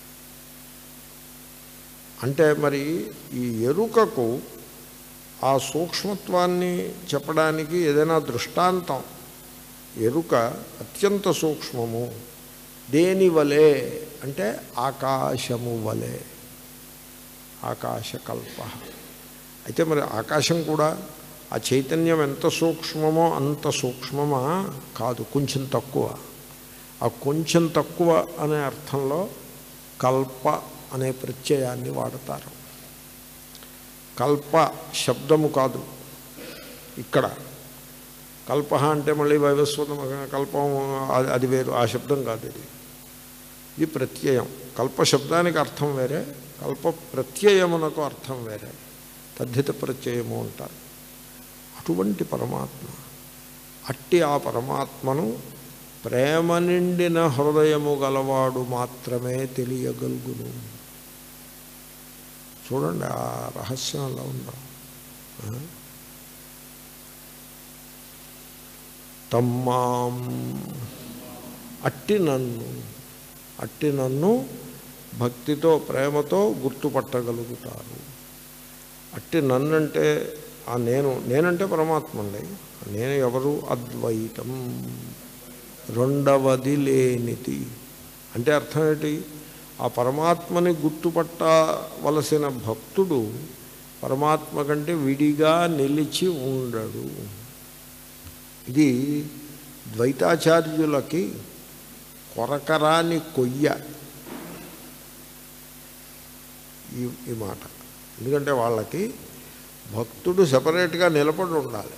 అంటే మరి ఈ ఎరుకకు ఆ సూక్ష్మత్వాన్ని చెప్పడానికి ఏదైనా దృష్టాంతం ఎరుక అత్యంత సూక్ష్మము దేని వలె అంటే ఆకాశము వలె ఆకాశకల్ప అయితే మరి ఆకాశం కూడా ఆ చైతన్యం ఎంత సూక్ష్మమో అంత సూక్ష్మమా కాదు కొంచెం తక్కువ ఆ కొంచెం తక్కువ అనే అర్థంలో కల్ప అనే ప్రత్యయాన్ని వాడతారు కల్ప శబ్దము కాదు ఇక్కడ కల్ప అంటే మళ్ళీ వైవస్వతం కల్పం అది- అది వేరు ఆ శబ్దం కాదు ఇది ఇది ప్రత్యయం కల్ప శబ్దానికి అర్థం వేరే కల్ప ప్రత్యయమునకు అర్థం వేరే తద్ధిత ప్రత్యయము అంటారు అటువంటి పరమాత్మ అట్టి ఆ పరమాత్మను ప్రేమ నిండిన హృదయము గలవాడు మాత్రమే తెలియగలుగును చూడండి ఆ రహస్యం అలా ఉందా ఆ? తమ్మాం అట్టి నన్ను అట్టి నన్ను భక్తితో ప్రేమతో గుర్తుపట్టగలుగుతారు అట్టి నన్నంటే ఆ నేను నేనంటే పరమాత్మ అండి నేను ఎవరు అద్వైతం రెండవది లేనిది అంటే అర్థం ఏంటి ఆ పరమాత్మని గుర్తుపట్టవలసిన భక్తుడు పరమాత్మ కంటే విడిగా నిలిచి ఉండడు ఇది ద్వైతాచార్యులకి కొరకరాని కొయ్య ఈ ఈ మాట ఎందుకంటే వాళ్ళకి భక్తుడు సపరేట్గా నిలబడి ఉండాలి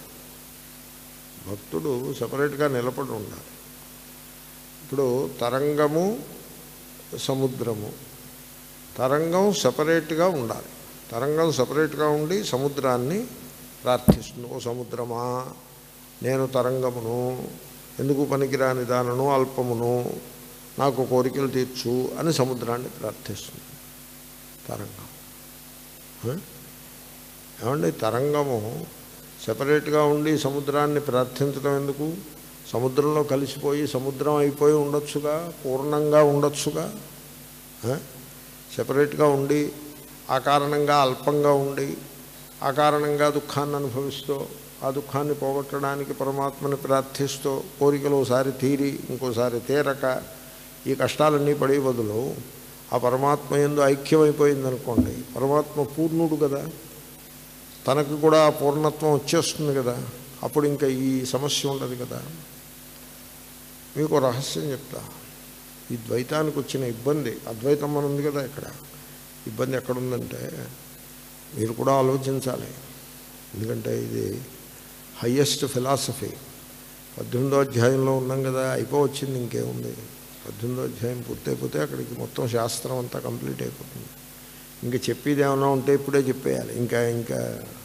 భక్తుడు సపరేట్గా నిలబడి ఉండాలి ఇప్పుడు తరంగము సముద్రము తరంగం సపరేట్గా ఉండాలి తరంగం సపరేట్గా ఉండి సముద్రాన్ని ప్రార్థిస్తుంది ఓ సముద్రమా నేను తరంగమును ఎందుకు పనికిరాని దానను అల్పమును నాకు కోరికలు తీర్చు అని సముద్రాన్ని ప్రార్థిస్తుంది తరంగం ఆ? ఏమండి తరంగము సెపరేట్గా ఉండి సముద్రాన్ని ప్రార్థించడం ఎందుకు సముద్రంలో కలిసిపోయి సముద్రం అయిపోయి ఉండొచ్చుగా పూర్ణంగా ఉండొచ్చుగా ఆ? సెపరేట్గా ఉండి ఆ కారణంగా అల్పంగా ఉండి ఆ కారణంగా దుఃఖాన్ని అనుభవిస్తూ ఆ దుఃఖాన్ని పోగొట్టడానికి పరమాత్మని ప్రార్థిస్తూ కోరికలు ఒకసారి తీరి ఇంకోసారి తీరక ఈ కష్టాలన్నీ పడే బదులు ఆ పరమాత్మ ఎందు ఐక్యమైపోయిందనుకోండి పరమాత్మ పూర్ణుడు కదా తనకు కూడా ఆ పూర్ణత్వం వచ్చేస్తుంది కదా అప్పుడు ఇంకా ఈ సమస్య ఉండదు కదా మీకు ఓ రహస్యం చెప్తా ఈ ద్వైతానికి వచ్చిన ఇబ్బంది అద్వైతం అని ఉంది కదా ఇక్కడ ఇబ్బంది ఎక్కడుందంటే మీరు కూడా ఆలోచించాలి ఎందుకంటే ఇది హయ్యెస్ట్ ఫిలాసఫీ పద్దెనిమిదో అధ్యాయంలో ఉన్నాం కదా అయిపోవచ్చింది ఇంకేముంది పద్దెనిమిదో అధ్యాయం పూర్తయిపోతే అక్కడికి మొత్తం శాస్త్రం అంతా కంప్లీట్ అయిపోతుంది ఇంకా చెప్పేది ఏమైనా ఉంటే ఇప్పుడే చెప్పేయాలి ఇంకా ఇంకా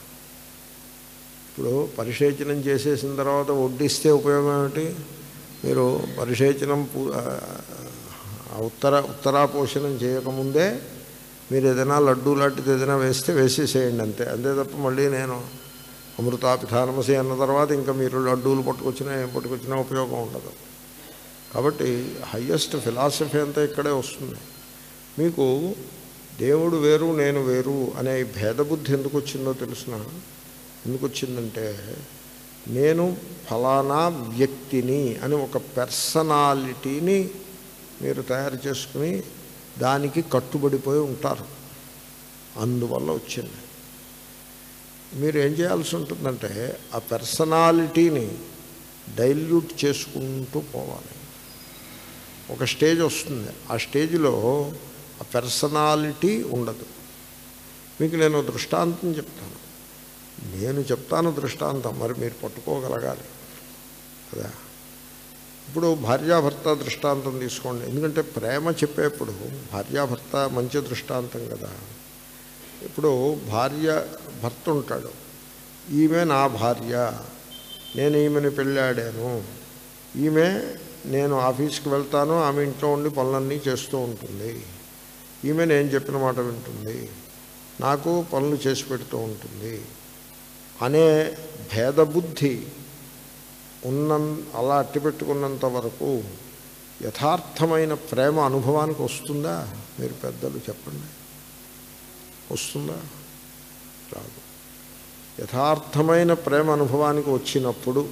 ఇప్పుడు పరిశేచనం చేసేసిన తర్వాత వడ్డిస్తే ఉపయోగం ఏమిటి మీరు పరిశేచనం పూ- ఆ, ఆ ఉత్తర ఉత్తరాపోషణం చేయకముందే మీరు ఏదైనా లడ్డూ లాంటిది ఏదైనా వేస్తే వేసేసేయండి అంతే అంతే తప్ప మళ్ళీ నేను అమృతాపిధానమసి అన్న తర్వాత ఇంకా మీరు లడ్డూలు పట్టుకొచ్చినా ఏం పట్టుకొచ్చినా ఉపయోగం ఉండదు కాబట్టి హయ్యెస్ట్ ఫిలాసఫీ అంతా ఇక్కడే వస్తుంది మీకు దేవుడు వేరు నేను వేరు అనే ఈ భేదబుద్ధి ఎందుకు వచ్చిందో తెలుసిన ఎందుకు వచ్చిందంటే నేను ఫలానా వ్యక్తిని అని ఒక పర్సనాలిటీని మీరు తయారు చేసుకుని దానికి కట్టుబడిపోయి ఉంటారు అందువల్ల వచ్చింది మీరు ఏం చేయాల్సి ఉంటుందంటే ఆ పర్సనాలిటీని డైల్యూట్ చేసుకుంటూ పోవాలి ఒక స్టేజ్ వస్తుంది ఆ స్టేజ్లో ఆ పర్సనాలిటీ ఉండదు మీకు నేను దృష్టాంతం చెప్తాను నేను చెప్తాను దృష్టాంతం మరి మీరు పట్టుకోగలగాలి కదా ఇప్పుడు భార్యాభర్త దృష్టాంతం తీసుకోండి ఎందుకంటే ప్రేమ చెప్పేప్పుడు భార్యాభర్త మంచి దృష్టాంతం కదా ఇప్పుడు భార్య భర్త ఉంటాడు ఈమె నా భార్య నేను ఈమెను పెళ్ళాడాను ఈమె నేను ఆఫీస్కి వెళ్తాను ఆమె ఇంట్లో ఉండి పనులన్నీ చేస్తూ ఉంటుంది ఈమె నేను చెప్పిన మాట వింటుంది నాకు పనులు చేసి పెడుతూ ఉంటుంది అనే భేదబుద్ధి ఉన్న అలా అట్టిపెట్టుకున్నంత వరకు యథార్థమైన ప్రేమ అనుభవానికి వస్తుందా మీరు పెద్దలు చెప్పండి వస్తుందా రాదు యథార్థమైన ప్రేమ అనుభవానికి వచ్చినప్పుడు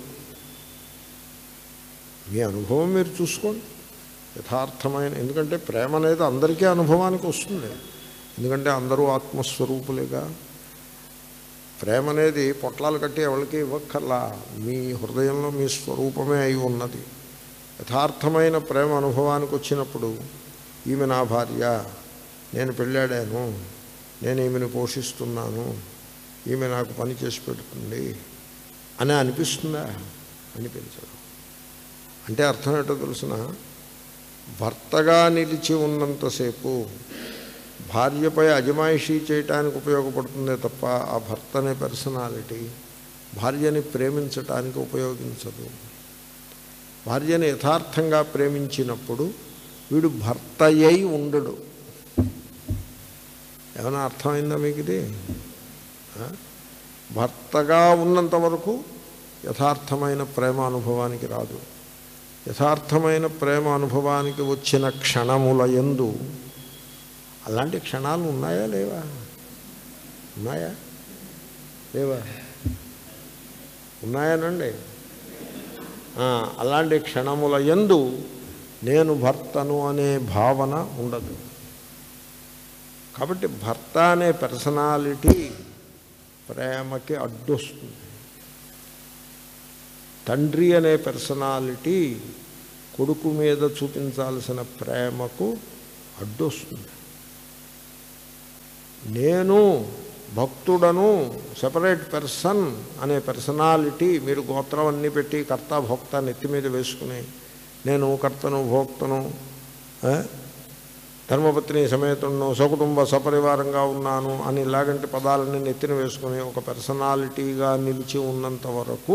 మీ అనుభవం మీరు చూసుకోండి యథార్థమైన ఎందుకంటే ప్రేమ అనేది అందరికీ అనుభవానికి వస్తుంది ఎందుకంటే అందరూ ఆత్మస్వరూపులేగా ప్రేమ అనేది పొట్లాలు కట్టి ఎవరికి ఇవ్వక్కర్లా మీ హృదయంలో మీ స్వరూపమే అయి ఉన్నది యథార్థమైన ప్రేమ అనుభవానికి వచ్చినప్పుడు ఈమె నా భార్య నేను పెళ్ళాడాను నేను ఈమెను పోషిస్తున్నాను ఈమె నాకు పని చేసి పెడుతుంది అని అనిపిస్తుందా అనిపించదు అంటే అర్థం ఏంటో తెలుసిన భర్తగా నిలిచి ఉన్నంతసేపు భార్యపై అజమాయిషీ చేయటానికి ఉపయోగపడుతుందే తప్ప ఆ భర్త అనే పర్సనాలిటీ భార్యని ప్రేమించటానికి ఉపయోగించదు భార్యని యథార్థంగా ప్రేమించినప్పుడు వీడు భర్త అయి ఉండడు ఏమైనా అర్థమైందా మీకు ఇది ఆ? భర్తగా ఉన్నంత వరకు యథార్థమైన ప్రేమ అనుభవానికి రాదు యథార్థమైన ప్రేమ అనుభవానికి వచ్చిన క్షణముల యందు అలాంటి క్షణాలు ఉన్నాయా లేవా ఉన్నాయా లేవా ఉన్నాయానండి ఆ, అలాంటి క్షణముల యందు నేను భర్తను అనే భావన ఉండదు కాబట్టి భర్త అనే పర్సనాలిటీ ప్రేమకి అడ్డొస్తుంది తండ్రి అనే పర్సనాలిటీ కొడుకు మీద చూపించాల్సిన ప్రేమకు అడ్డొస్తుంది నేను భక్తుడను సెపరేట్ పర్సన్ అనే పర్సనాలిటీ మీరు గోత్రం అన్నీ పెట్టి కర్త భోక్త నెత్తి మీద వేసుకుని నేను కర్తను భోక్తను ఆ, ధర్మపత్ని సమేతుడును సకుటుంబ సపరివారంగా ఉన్నాను అని ఇలాగంటి పదాలని నెత్తిన వేసుకుని ఒక పర్సనాలిటీగా నిలిచి ఉన్నంత వరకు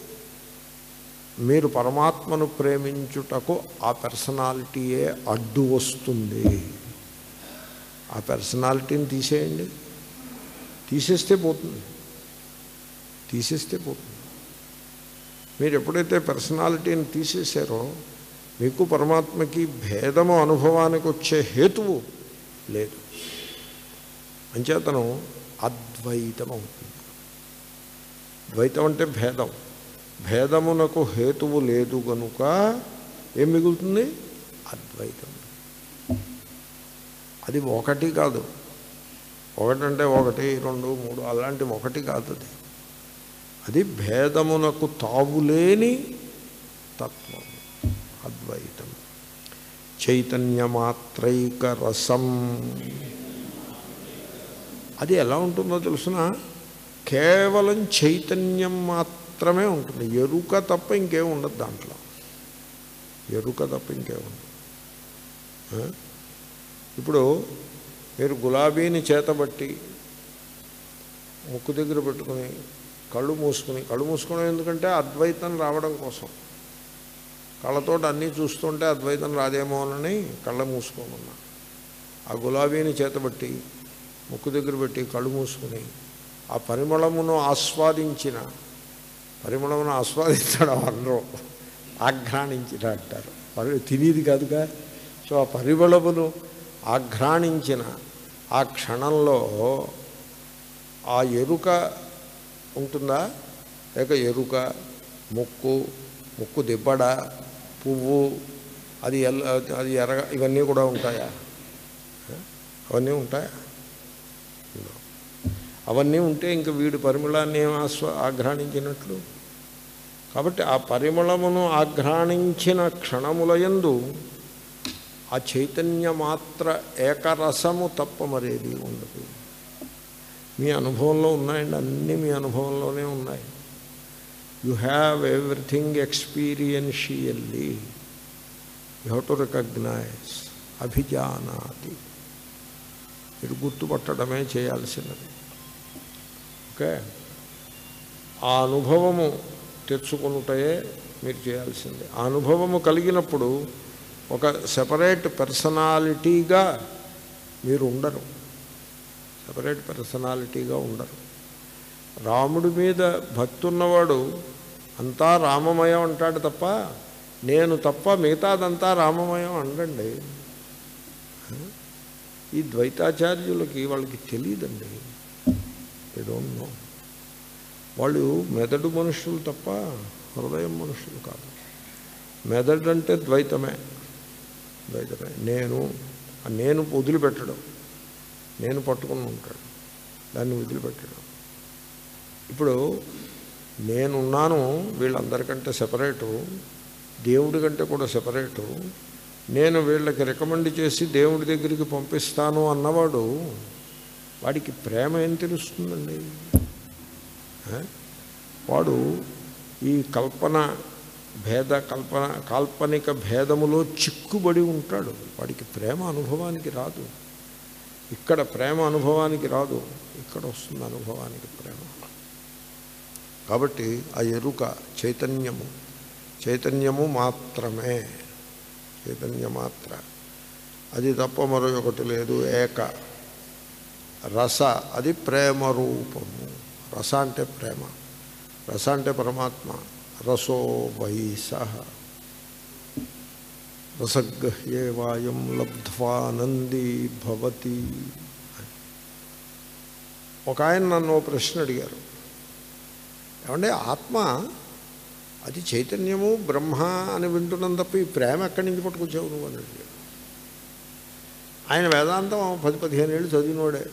మీరు పరమాత్మను ప్రేమించుటకు ఆ పర్సనాలిటీయే అడ్డు వస్తుంది ఆ పర్సనాలిటీని తీసేయండి తీసేస్తే పోతుంది తీసేస్తే పోతుంది మీరు ఎప్పుడైతే పర్సనాలిటీని తీసేశారో మీకు పరమాత్మకి భేదము అనుభవానికి వచ్చే హేతువు లేదు అంచేతను అద్వైతం అవుతుంది ద్వైతం అంటే భేదం భేదమునకు హేతువు లేదు గనుక ఏం మిగులుతుంది అద్వైతం అది ఒకటి కాదు ఒకటంటే ఒకటి రెండు మూడు అలాంటి ఒకటి కాదు అది అది భేదమునకు తావులేని తత్వం అద్వైతం చైతన్యమాత్రైక రసం అది ఎలా ఉంటుందో తెలుసిన కేవలం చైతన్యం మాత్రమే ఉంటుంది ఎరుక తప్ప ఇంకేం ఉండదు దాంట్లో ఎరుక తప్ప ఇంకేం ఉండదు ఆ? ఇప్పుడు మీరు గులాబీని చేతబట్టి ముక్కు దగ్గర పెట్టుకుని కళ్ళు మూసుకుని కళ్ళు మూసుకోవడం ఎందుకంటే అద్వైతం రావడం కోసం కళ్ళతో అన్నీ చూస్తుంటే అద్వైతం రాదేమోనని కళ్ళ మూసుకోమన్నా ఆ గులాబీని చేతబట్టి ముక్కు దగ్గర పెట్టి కళ్ళు మూసుకుని ఆ పరిమళమును ఆస్వాదించిన పరిమళమును ఆస్వాదించడం అనరు ఆఘ్రాణించిన అంటారు పరి తినేది కాదుగా సో ఆ పరిమళమును ఆఘ్రాణించిన ఆ క్షణంలో ఆ ఎరుక ఉంటుందా లేక ఎరుక ముక్కు ముక్కు దిబ్బడ పువ్వు అది ఎల్ల అది ఎర్ర ఇవన్నీ కూడా ఉంటాయా అవన్నీ ఉంటాయా ఉండవు. అవన్నీ ఉంటే ఇంక వీడి పరిమళాన్ని ఏం ఆస్వా ఆఘ్రాణించినట్లు కాబట్టి ఆ పరిమళమును ఆఘ్రాణించిన క్షణములయందు ఆ చైతన్య మాత్ర ఏకరసము తప్ప మరేది ఉండదు మీ అనుభవంలో ఉన్నాయండి అన్నీ మీ అనుభవంలోనే ఉన్నాయి you have everything experientially you have to recognise అభిజానాతి మీరు గుర్తుపట్టడమే చేయాల్సినది ఓకే ఆ అనుభవము తెచ్చుకునుటయే మీరు చేయాల్సిందే ఆ అనుభవము కలిగినప్పుడు ఒక సెపరేట్ పర్సనాలిటీగా మీరు ఉండరు సెపరేట్ పర్సనాలిటీగా ఉండరు రాముడి మీద భక్తి ఉన్నవాడు అంతా రామమయం అంటాడు తప్ప నేను తప్ప మిగతాదంతా రామమయం అండండి ఈ ద్వైతాచార్యులకి వాళ్ళకి తెలియదండి దే డోంట్ నో వాళ్ళు మెదడు మనుషులు తప్ప హృదయం మనుషులు కాదు మెదడు అంటే ద్వైతమే ద్వైతమే నేను ఆ నేను వదిలిపెట్టడం నేను పట్టుకుని ఉంటాడు దాన్ని వదిలిపెట్టడం ఇప్పుడు నేనున్నాను వీళ్ళందరికంటే సెపరేటు దేవుడి కంటే కూడా సెపరేటు నేను వీళ్ళకి రికమెండ్ చేసి దేవుడి దగ్గరికి పంపిస్తాను అన్నవాడు వాడికి ప్రేమ ఏం తెలుస్తుందండి ఆ? వాడు ఈ కల్పన భేద కల్పన కాల్పనిక భేదములో చిక్కుబడి ఉంటాడు వాడికి ప్రేమ అనుభవానికి రాదు ఇక్కడ ప్రేమ అనుభవానికి రాదు ఇక్కడ వస్తుంది అనుభవానికి ప్రేమ కాబట్టి ఆ ఎరుక చైతన్యము చైతన్యము మాత్రమే చైతన్య మాత్ర అది తప్ప మరొకటి లేదు ఏక రస అది ప్రేమ రూపము రస అంటే ప్రేమ రస అంటే పరమాత్మ రసో వైస రసగహ్యే వాయం లబ్ధ్వానందీ భవతి ఒక ఆయన నన్ను ఓ ప్రశ్న అడిగారు ఏమంటే ఆత్మ అది చైతన్యము బ్రహ్మ అని వింటున్నాం తప్ప ఈ ప్రేమ ఎక్కడి నుంచి పట్టుకొచ్చావు నువ్వు అని అడిగాడు ఆయన వేదాంతం పది పదిహేను ఏళ్ళు చదివినోడే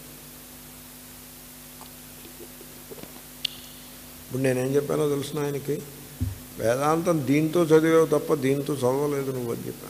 ఇప్పుడు నేనేం చెప్పానో తెలుసిన ఆయనకి వేదాంతం దీంతో చదివావు తప్ప దీంతో చదవలేదు నువ్వు అని చెప్పాను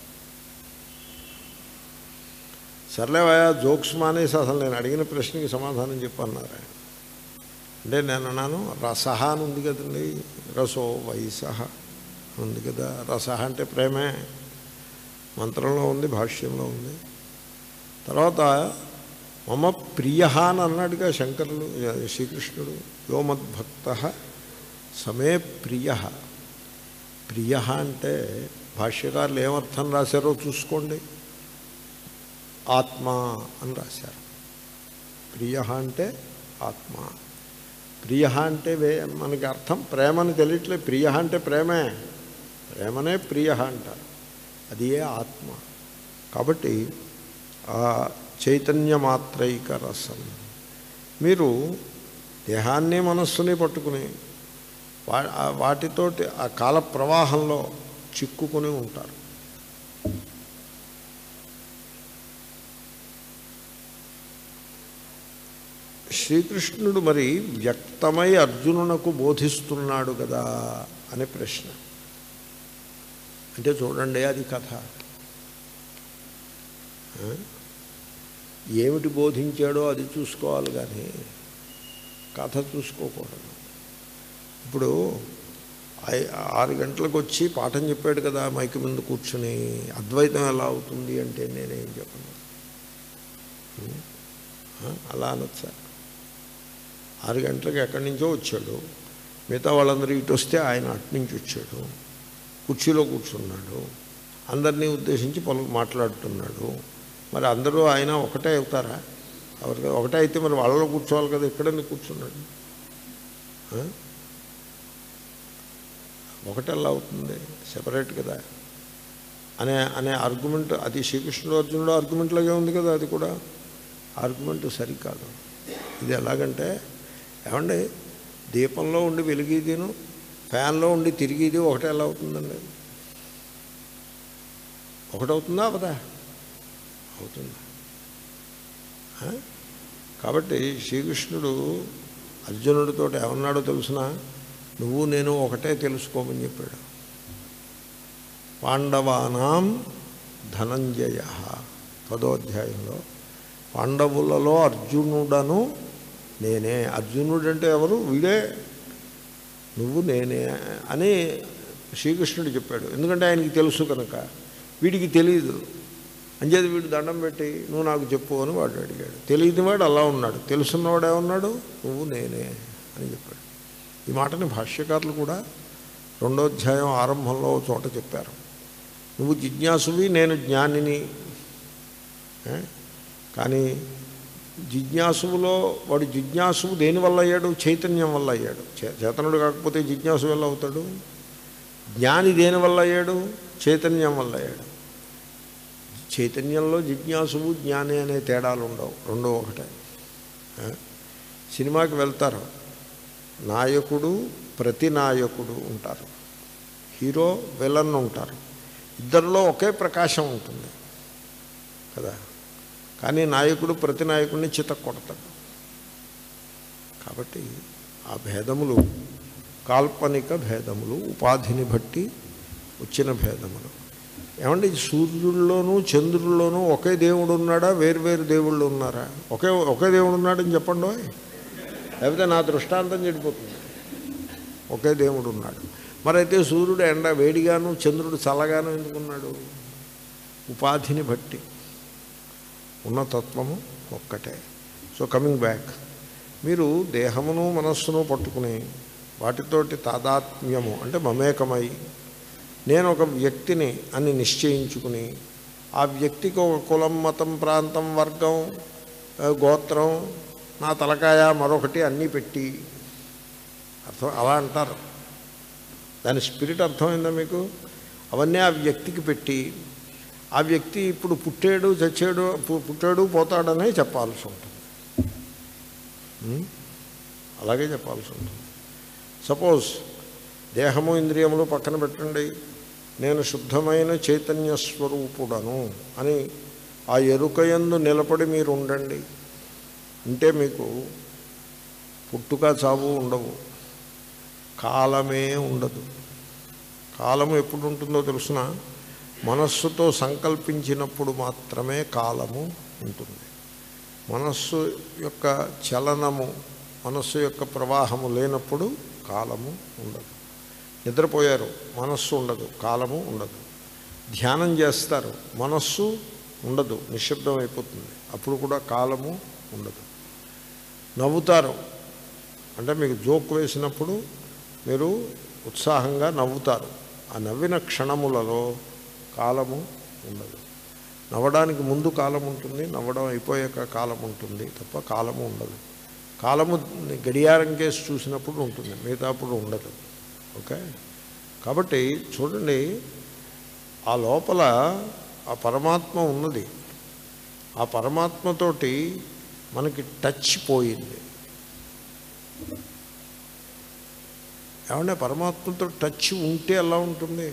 సర్లేవయా జోక్స్ మానేసి అసలు నేను అడిగిన ప్రశ్నకి సమాధానం చెప్పన్నారు ఆయన అంటే నేను అన్నాను రసహ అని ఉంది కదండి రసో వైసహ అని ఉంది కదా రసహ అంటే ప్రేమే మంత్రంలో ఉంది భాష్యంలో ఉంది తర్వాత మమ ప్రియ అని అన్నాడుగా శంకరులు శ్రీకృష్ణుడు యో మద్భక్త సమే ప్రియ ప్రియ అంటే భాష్యకారులు ఏమర్థం రాశారో చూసుకోండి ఆత్మ అని రాశారు ప్రియ అంటే ఆత్మ ప్రియ అంటే వే మనకి అర్థం ప్రేమని తెలియట్లే ప్రియ అంటే ప్రేమే ప్రేమనే ప్రియ అంటారు అది ఏ ఆత్మ కాబట్టి ఆ చైతన్య మాత్రైక రసం మీరు దేహాన్ని మనస్సుని పట్టుకుని వా ఆ వాటితోటి ఆ కాల ప్రవాహంలో చిక్కుకుని ఉంటారు శ్రీకృష్ణుడు మరి వ్యక్తమై అర్జునునకు బోధిస్తున్నాడు కదా అనే ప్రశ్న అంటే చూడండి అది కథ ఆ? ఏమిటి బోధించాడో అది చూసుకోవాలి కానీ కథ చూసుకోకూడదు ఇప్పుడు ఐ- ఆరు గంటలకు వచ్చి పాఠం చెప్పాడు కదా మైకి ముందు కూర్చుని అద్వైతం ఎలా అవుతుంది అంటే నేనేం చెప్పను ఆ? అలా అనొచ్చా ఆరు గంటలకు ఎక్కడి నుంచో వచ్చాడు మిగతా వాళ్ళందరూ ఇటు వస్తే ఆయన అటు నుంచి వచ్చాడు కుర్చీలో కూర్చున్నాడు అందరినీ ఉద్దేశించి పలు మాట్లాడుతున్నాడు మరి అందరూ ఆయన ఒకటే అవుతారా ఎవరికి ఒకటే అయితే మరి వాళ్ళలో కూర్చోవాలి కదా ఇక్కడనే కూర్చున్నాడు ఆ? ఒకటెలా అవుతుంది సెపరేట్ కదా అనే అనే ఆర్గ్యుమెంట్ అది శ్రీకృష్ణుడు అర్జునుడు ఆర్గ్యుమెంట్లాగే ఉంది కదా అది కూడా ఆర్గ్యుమెంట్ సరికాదు ఇది ఎలాగంటే ఏమండి దీపంలో ఉండి వెలిగేదిను ఫ్యాన్లో ఉండి తిరిగేది ఒకటే ఎలా అవుతుందండి ఒకటవుతుందా అవదా అవుతుంది ఆ? కాబట్టి శ్రీకృష్ణుడు అర్జునుడితో ఏమన్నాడో తెలుసిన నువ్వు నేను ఒకటే తెలుసుకోమని చెప్పాడు పాండవానాం ధనంజయ పదోధ్యాయంలో పాండవులలో అర్జునుడను నేనే అర్జునుడు అంటే ఎవరు వీడే నువ్వు నేనే అని శ్రీకృష్ణుడు చెప్పాడు ఎందుకంటే ఆయనకి తెలుసు కనుక వీడికి తెలియదు అంచేది వీడు దండం పెట్టి నువ్వు నాకు చెప్పు అని వాడు అడిగాడు తెలియని వాడు అలా ఉన్నాడు తెలుసున్నవాడు ఏమన్నాడు నువ్వు నేనే అని చెప్పాడు ఈ మాటని భాష్యకారులు కూడా రెండో అధ్యాయం ఆరంభంలో ఓ చోట చెప్పారు నువ్వు జిజ్ఞాసువి నేను జ్ఞానిని ఏ? కానీ జిజ్ఞాసువులో వాడు జిజ్ఞాసువు దేనివల్ల అయ్యాడు చైతన్యం వల్ల అయ్యాడు చే- చేతనుడు కాకపోతే జిజ్ఞాసు వల్ల అవుతాడు జ్ఞాని దేనివల్ల అయ్యాడు చైతన్యం వల్ల అయ్యాడు చైతన్యంలో జిజ్ఞాసువు జ్ఞాని అనే తేడాలు ఉండవు రెండో ఒకటే ఏ? సినిమాకి వెళ్తారు నాయకుడు ప్రతినాయకుడు ఉంటారు హీరో విలన్ ఉంటారు ఇద్దరిలో ఒకే ప్రకాశం ఉంటుంది కదా కానీ నాయకుడు ప్రతి నాయకుడిని చిత కొడతాడు కాబట్టి ఆ భేదములు కాల్పనిక భేదములు ఉపాధిని బట్టి వచ్చిన భేదములు ఏమంటే ఈ సూర్యుల్లోనూ చంద్రుల్లోనూ ఒకే దేవుడు ఉన్నాడా వేరువేరు దేవుళ్ళు ఉన్నారా ఒకే ఒకే దేవుడు ఉన్నాడని చెప్పండి ఓయ్. లేకపోతే నా దృష్టాంతం చెడిపోతుంది ఒకే దేవుడు ఉన్నాడు మరైతే సూర్యుడు ఎండ వేడిగాను చంద్రుడు చల్లగాను ఎందుకున్నాడు ఉపాధిని బట్టి ఉన్న తత్వము ఒక్కటే సో కమింగ్ బ్యాక్ మీరు దేహమును మనస్సును పట్టుకుని వాటితోటి తాదాత్మ్యము అంటే మమేకమై నేను ఒక వ్యక్తిని అని నిశ్చయించుకుని ఆ వ్యక్తికి ఒక కులం మతం ప్రాంతం వర్గం ఆ, గోత్రం నా తలకాయ మరొకటి అన్నీ పెట్టి అర్థం అలా అంటారు దాని స్పిరిట్ అర్థమైందా మీకు అవన్నీ ఆ వ్యక్తికి పెట్టి ఆ వ్యక్తి ఇప్పుడు పుట్టాడు చచ్చాడు పు- పుట్టాడు పోతాడనే చెప్పాల్సి ఉంటుంది ఉం? అలాగే చెప్పాల్సి ఉంటుంది సపోజ్ దేహము ఇంద్రియములు పక్కన పెట్టండి నేను శుద్ధమైన చైతన్య స్వరూపుడను అని ఆ ఎరుకయందు నిలబడి మీరు ఉండండి ఉంటే మీకు పుట్టుక చావు ఉండవు కాలమే ఉండదు కాలము ఎప్పుడు ఉంటుందో తెలుసిన మనస్సుతో సంకల్పించినప్పుడు మాత్రమే కాలము ఉంటుంది మనస్సు యొక్క చలనము మనస్సు యొక్క ప్రవాహము లేనప్పుడు కాలము ఉండదు నిద్రపోయారు మనస్సు ఉండదు కాలము ఉండదు ధ్యానం చేస్తారు మనస్సు ఉండదు నిశ్శబ్దం అయిపోతుంది అప్పుడు కూడా కాలము ఉండదు నవ్వుతారు అంటే మీకు జోక్ వేసినప్పుడు మీరు ఉత్సాహంగా నవ్వుతారు ఆ నవ్విన క్షణములలో కాలము ఉండదు నవ్వడానికి ముందు కాలం ఉంటుంది నవ్వడం అయిపోయాక కాలం ఉంటుంది తప్ప కాలము ఉండదు కాలము గడియారం కేసు చూసినప్పుడు ఉంటుంది మిగతా అప్పుడు ఉండదు ఓకే కాబట్టి చూడండి ఆ లోపల ఆ పరమాత్మ ఉన్నది ఆ పరమాత్మతోటి మనకి టచ్ పోయింది ఏమంటే పరమాత్మతో టచ్ ఉంటే ఎలా ఉంటుంది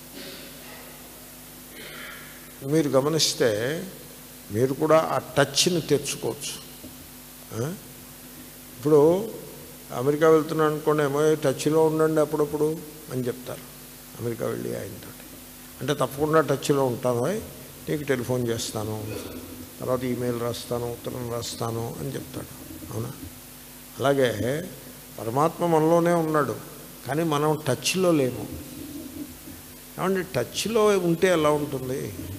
మీరు గమనిస్తే మీరు కూడా ఆ టచ్ని తెచ్చుకోవచ్చు ఆ? ఇప్పుడు అమెరికా వెళ్తున్నాను అనుకోండి ఏమో టచ్లో ఉండండి అప్పుడప్పుడు అని చెప్తారు అమెరికా వెళ్ళి ఆయనతో అంటే తప్పకుండా టచ్లో ఉంటాను "ఓయ్, నీకు టెలిఫోన్ చేస్తాను తర్వాత ఈమెయిల్ రాస్తాను ఉత్తరం రాస్తాను అని చెప్తాడు అవునా అలాగే పరమాత్మ మనలోనే ఉన్నాడు కానీ మనం టచ్లో లేము ఏమంటే టచ్లో ఉంటే ఎలా ఉంటుంది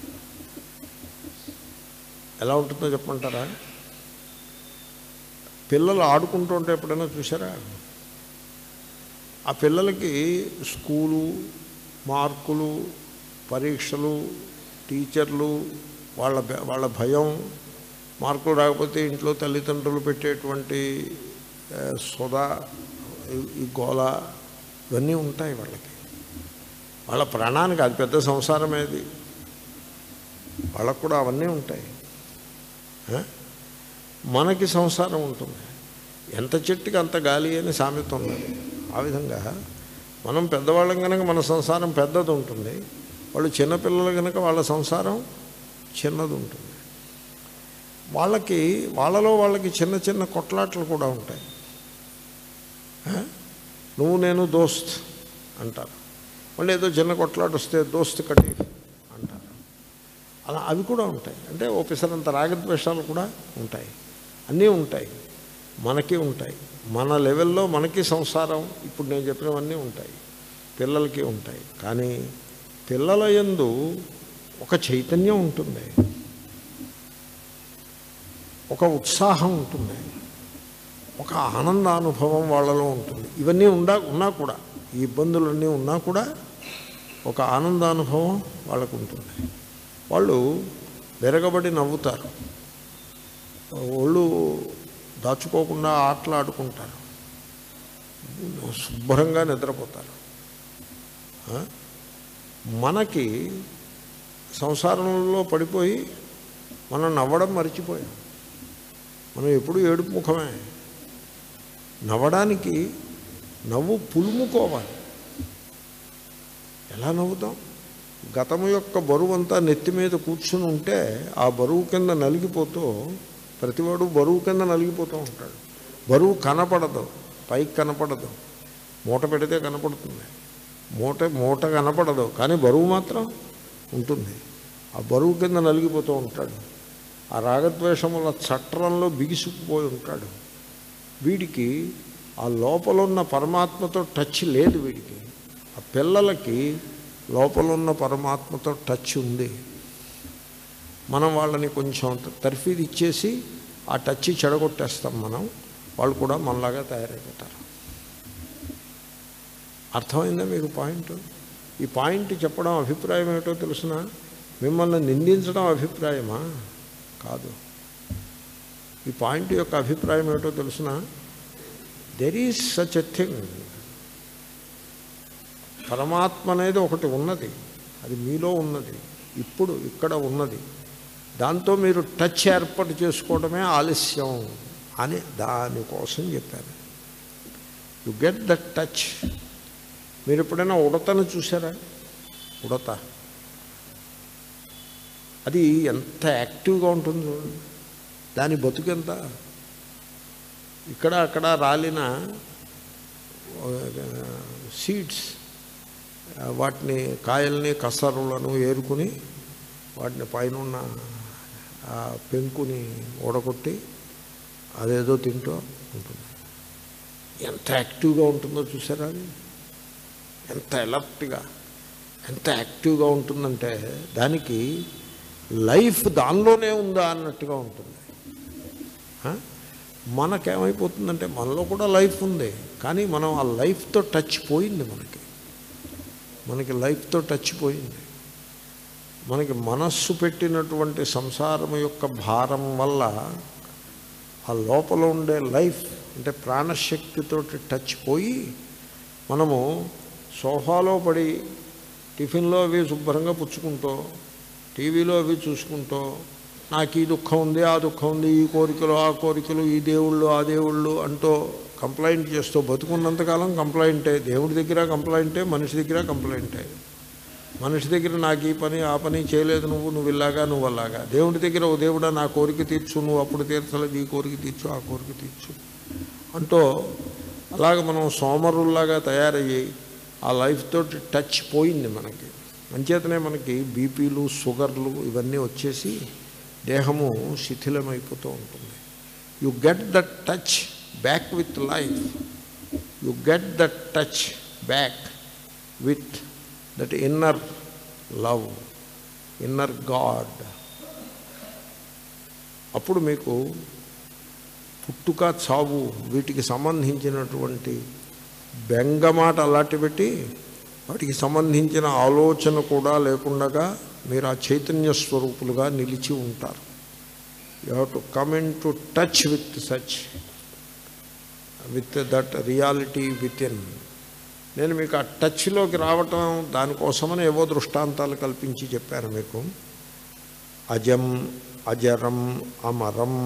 ఎలా ఉంటుందో చెప్పమంటారా పిల్లలు ఆడుకుంటూ ఉంటే ఎప్పుడైనా చూసారా ఆ పిల్లలకి స్కూలు మార్కులు పరీక్షలు టీచర్లు వాళ్ళ భ- వాళ్ళ భయం మార్కులు రాకపోతే ఇంట్లో తల్లిదండ్రులు పెట్టేటువంటి ఆ, సొదా ఈ- ఈ గోల ఇవన్నీ ఉంటాయి వాళ్ళకి వాళ్ళ ప్రాణానికి అది పెద్ద సంసారమేది వాళ్ళకు కూడా అవన్నీ ఉంటాయి ఆ? మనకి సంసారం ఉంటుంది ఎంత చెట్టుకి అంత గాలి అని సామెత ఉన్నది ఆ విధంగా మనం పెద్దవాళ్ళం కనుక మన సంసారం పెద్దది ఉంటుంది వాళ్ళు చిన్నపిల్లలు కనుక వాళ్ళ సంసారం చిన్నది ఉంటుంది వాళ్ళకి వాళ్ళలో వాళ్ళకి చిన్న చిన్న కొట్లాట్లు కూడా ఉంటాయి ఆ? నువ్వు నేను దోస్త్ అంటారు మళ్ళీ ఏదో చిన్న కొట్లాట వస్తే దోస్త్ కటి అంటారు అలా అవి కూడా ఉంటాయి అంటే ఓ పిసరంత రాగద్వేషాలు కూడా ఉంటాయి అన్నీ ఉంటాయి మనకి ఉంటాయి మన లెవెల్లో మనకి సంసారం ఇప్పుడు నేను చెప్పినవన్నీ ఉంటాయి పిల్లలకి ఉంటాయి కానీ పిల్లల యందు ఒక చైతన్యం ఉంటుంది ఒక ఉత్సాహం ఉంటుంది ఒక ఆనందానుభవం వాళ్ళలో ఉంటుంది ఇవన్నీ ఉండా ఉన్నా కూడా ఈ ఇబ్బందులన్నీ ఉన్నా కూడా ఒక ఆనందానుభవం వాళ్ళకు ఉంటుంది వాళ్ళు వెరగబడి నవ్వుతారు ఒళ్ళు దాచుకోకుండా ఆటలు ఆడుకుంటారు శుభ్రంగా నిద్రపోతారు ఆ? మనకి సంసారంలో పడిపోయి మనం నవ్వడం మర్చిపోయాం మనం ఎప్పుడు ఏడుపు ముఖమే నవ్వడానికి నవ్వు పులుముకోవాలి ఎలా నవ్వుతాం గతము యొక్క బరువు అంతా నెత్తి మీద కూర్చుని ఉంటే ఆ బరువు కింద నలిగిపోతూ ప్రతివాడు బరువు కింద నలిగిపోతూ ఉంటాడు బరువు కనపడదు పైకి కనపడదు మూట పెడితే కనపడుతుంది మూట మూట కనపడదు కానీ బరువు మాత్రం ఉంటుంది ఆ బరువు కింద నలిగిపోతూ ఉంటాడు ఆ రాగద్వేషముల చట్రంలో బిగిసుకుపోయి ఉంటాడు వీడికి ఆ లోపల ఉన్న పరమాత్మతో టచ్ లేదు వీడికి ఆ పిల్లలకి లోపల ఉన్న పరమాత్మతో టచ్ ఉంది మనం వాళ్ళని కొంచెం తర్ఫీదు ఇచ్చేసి ఆ టచ్ చెడగొట్టేస్తాం మనం వాళ్ళు కూడా మనలాగా తయారైపోతారు అర్థమైందా మీకు పాయింట్ ఈ పాయింట్ చెప్పడం అభిప్రాయం ఏమిటో తెలుసిన మిమ్మల్ని నిందించడం అభిప్రాయమా కాదు ఈ పాయింట్ యొక్క అభిప్రాయం ఏమిటో తెలుసిన there is such a thing పరమాత్మ అనేది ఒకటి ఉన్నది అది మీలో ఉన్నది ఇప్పుడు ఇక్కడ ఉన్నది దాంతో మీరు టచ్ ఏర్పాటు చేసుకోవడమే ఆలస్యం అని దానికోసం చెప్పాను యు గెట్ దట్ టచ్ మీరు ఎప్పుడైనా ఉడతను చూసారా ఉడత అది ఎంత యాక్టివ్గా ఉంటుంది చూడండి దాని బతుకెంత ఇక్కడ అక్కడ రాలిన సీడ్స్ వాటిని కాయల్ని కసరులను ఏరుకుని వాటిని పైన ఉన్న ఆ పెంకుని ఓడగొట్టి అదేదో తింటూ ఉంటుంది ఎంత యాక్టివ్గా ఉంటుందో చూసారా అది ఎంత ఎలర్ట్గా ఎంత యాక్టివ్గా ఉంటుందంటే దానికి లైఫ్ దానిలోనే ఉందా అన్నట్టుగా ఉంటుంది ఆ? మనకేమైపోతుందంటే మనలో కూడా లైఫ్ ఉంది కానీ మనం ఆ లైఫ్తో టచ్ పోయింది మనకి మనకి లైఫ్తో టచ్ పోయింది మనకి మనస్సు పెట్టినటువంటి సంసారం యొక్క భారం వల్ల ఆ లోపల ఉండే లైఫ్ అంటే ప్రాణశక్తితోటి టచ్ పోయి మనము సోఫాలో పడి టిఫిన్లో అవి శుభ్రంగా పుచ్చుకుంటూ టీవీలో అవి చూసుకుంటూ నాకు ఈ దుఃఖం ఉంది ఆ దుఃఖం ఉంది ఈ కోరికలు ఆ కోరికలు ఈ దేవుళ్ళు ఆ దేవుళ్ళు అంటూ కంప్లైంట్ చేస్తూ బతుకున్నంతకాలం కంప్లైంటే దేవుడి దగ్గర కంప్లైంటే మనిషి దగ్గర కంప్లైంటే మనిషి దగ్గర నాకు ఈ పని ఆ పని చేయలేదు నువ్వు నువ్వు ఇలాగా నువ్వు అలాగా దేవుడి దగ్గర ఓ దేవుడా నా కోరిక తీర్చు నువ్వు అప్పుడు తీర్చలేదు ఈ కోరిక తీర్చు ఆ కోరిక తీర్చు అంటూ అలాగ మనం సోమరుల్లాగా తయారయ్యి ఆ లైఫ్ తోటి టచ్ పోయింది మనకి అంచేతనే మనకి బీపీలు షుగర్లు ఇవన్నీ వచ్చేసి దేహము శిథిలమైపోతూ ఉంటుంది you get that touch back with life you get that touch back with that inner love inner god అప్పుడు మీకు పుట్టుక చావు వీటికి సంబంధించినటువంటి బెంగమాట అలాంటి పెట్టి వాటికి సంబంధించిన ఆలోచన కూడా లేకుండా మీరు ఆ చైతన్య స్వరూపులుగా నిలిచి ఉంటారు you have to come into touch with such with that reality within నేను మీకు ఆ టచ్లోకి రావటం దానికోసమని ఏవో దృష్టాంతాలు కల్పించి చెప్పాను మీకు అజం అజరం అమరం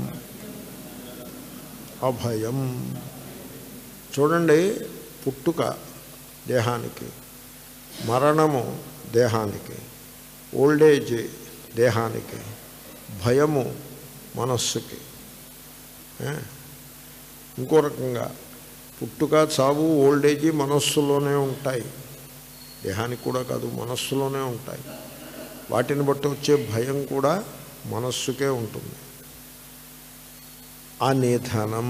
అభయం చూడండి పుట్టుక దేహానికి మరణము దేహానికి ఓల్డేజ్ దేహానికి భయము మనస్సుకి ఏ? ఇంకో రకంగా పుట్టుక చావు ఓల్డేజీ మనస్సులోనే ఉంటాయి దేహానికి కూడా కాదు మనస్సులోనే ఉంటాయి వాటిని బట్టి వచ్చే భయం కూడా మనస్సుకే ఉంటుంది ఆ నిధనం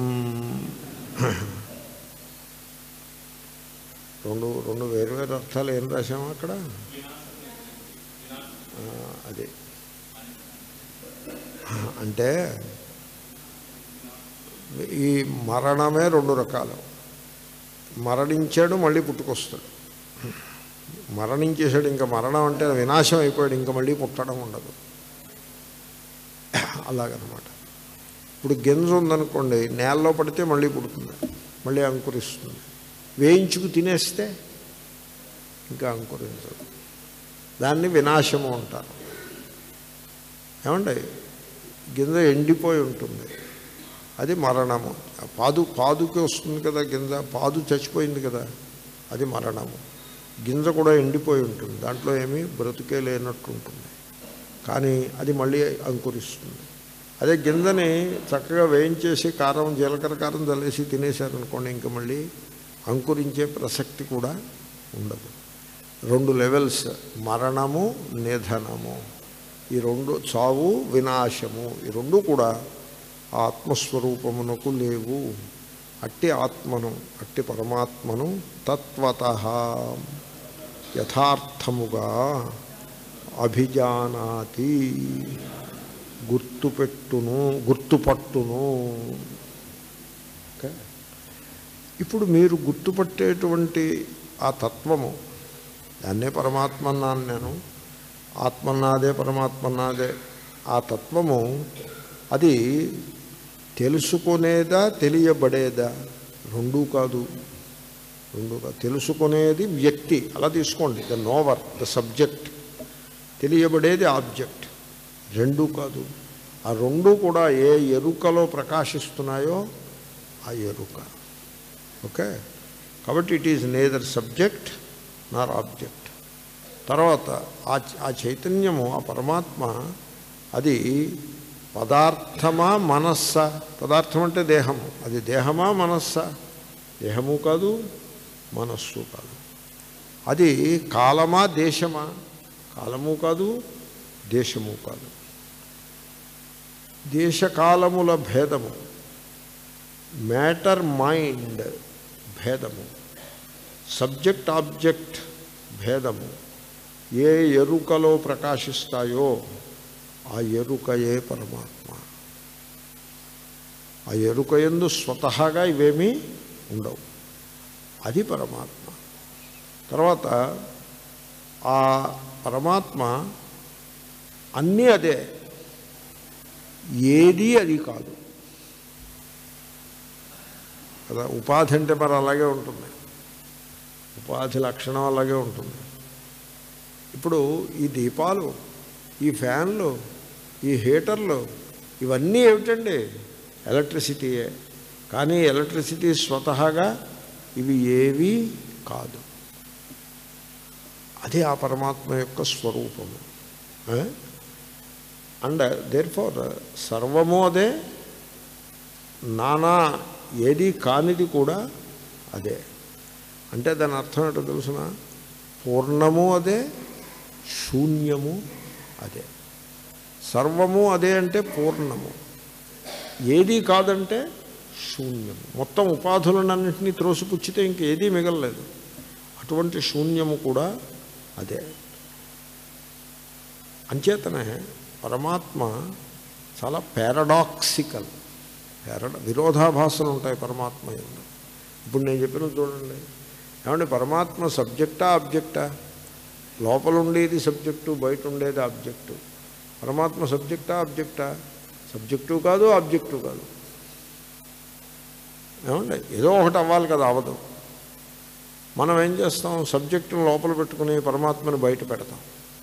రెండు రెండు వేరు వేరు అర్థాలు ఏం రాసాము అక్కడ ఆ, అదే అంటే ఈ మరణమే రెండు రకాలు మరణించాడు మళ్ళీ పుట్టుకొస్తాడు మరణించేశాడు ఇంకా మరణం అంటే వినాశం అయిపోయాడు ఇంకా మళ్ళీ పుట్టడం ఉండదు అలాగనమాట ఇప్పుడు గింజ ఉందనుకోండి నేలలో పడితే మళ్ళీ పుడుతుంది మళ్ళీ అంకురిస్తుంది వేయించుకు తినేస్తే ఇంకా అంకురించదు దాన్ని వినాశము అంటారు ఏమండి గింజ ఎండిపోయి ఉంటుంది అది మరణము ఆ పాదు పాదుకి వస్తుంది కదా గింజ పాదు చచ్చిపోయింది కదా అది మరణము గింజ కూడా ఎండిపోయి ఉంటుంది దాంట్లో ఏమీ బ్రతుకే లేనట్టు ఉంటుంది కానీ అది మళ్ళీ అంకురిస్తుంది అదే గింజని చక్కగా వేయించేసి కారం జీలకర్ర కారం చల్లేసి తినేశారనుకోండి ఇంకా మళ్ళీ అంకురించే ప్రసక్తి కూడా ఉండదు రెండు లెవెల్స్ మరణము నిధనము ఈ రెండు చావు వినాశము ఈ రెండు కూడా ఆత్మస్వరూపమునకు లేవు అట్టి ఆత్మను అట్టి పరమాత్మను తత్వత యథార్థముగా అభిజానాతి గుర్తుపెట్టును గుర్తుపట్టును ఓకే ఇప్పుడు మీరు గుర్తుపట్టేటువంటి ఆ తత్వము దాన్నే పరమాత్మ అన్నాను నేను ఆత్మన్నాదే పరమాత్మన్నాదే ఆ తత్వము అది తెలుసుకునేదా తెలియబడేదా రెండూ కాదు రెండు కాదు తెలుసుకునేది వ్యక్తి అలా తీసుకోండి ద నోవర్ ద సబ్జెక్ట్ తెలియబడేది ఆబ్జెక్ట్ రెండూ కాదు ఆ రెండు కూడా ఏ ఎరుకలో ప్రకాశిస్తున్నాయో ఆ ఎరుక ఓకే కాబట్టి it is neither subject nor object తర్వాత ఆ ఆ చైతన్యము ఆ పరమాత్మ అది పదార్థమా మనస్సా పదార్థం అంటే దేహము అది దేహమా మనస్సా దేహము కాదు మనస్సు కాదు అది కాలమా దేశమా కాలము కాదు దేశము కాదు దేశకాలముల భేదము మ్యాటర్ మైండ్ భేదము సబ్జెక్ట్ ఆబ్జెక్ట్ భేదము ఏ ఎరుకలో ప్రకాశిస్తాయో ఆ ఎరుకయే పరమాత్మ ఆ ఎరుక ఎందు స్వతహాగా ఇవేమీ ఉండవు అది పరమాత్మ తర్వాత ఆ పరమాత్మ అన్నీ అదే ఏది అది కాదు కదా ఉపాధి అంటే మరి అలాగే ఉంటుంది ఉపాధి లక్షణం అలాగే ఉంటుంది ఇప్పుడు ఈ దీపాలు ఈ ఫ్యాన్లు ఈ హీటర్లు ఇవన్నీ ఏమిటండి ఎలక్ట్రిసిటీయే కానీ ఎలక్ట్రిసిటీ స్వతహాగా ఇవి ఏవీ కాదు అదే ఆ పరమాత్మ యొక్క స్వరూపము అండ్ దేర్ ఫార్ సర్వము అదే నానా ఏది కానిది కూడా అదే అంటే దాని అర్థం ఏంటో తెలుసిన పూర్ణము అదే శూన్యము అదే సర్వము అదే అంటే పూర్ణము ఏది కాదంటే శూన్యము మొత్తం ఉపాధులన్నింటినీ త్రోసిపుచ్చితే ఇంకేదీ మిగలలేదు అటువంటి శూన్యము కూడా అదే అంచేతనే పరమాత్మ చాలా పారాడాక్సికల్ పారడ విరోధాభాసాలు ఉంటాయి పరమాత్మ ఎందు ఇప్పుడు నేను చెప్పిన చూడండి ఏమంటే పరమాత్మ సబ్జెక్టా ఆబ్జెక్టా లోపల ఉండేది సబ్జెక్టు బయట ఉండేది ఆబ్జెక్టు పరమాత్మ సబ్జెక్టా ఆబ్జెక్టా సబ్జెక్టు కాదు ఆబ్జెక్టు కాదు ఏమండి ఏదో ఒకటి అవ్వాలి కదా అవ్వదు మనం ఏం చేస్తాం సబ్జెక్టును లోపల పెట్టుకుని పరమాత్మని బయట పెడతాం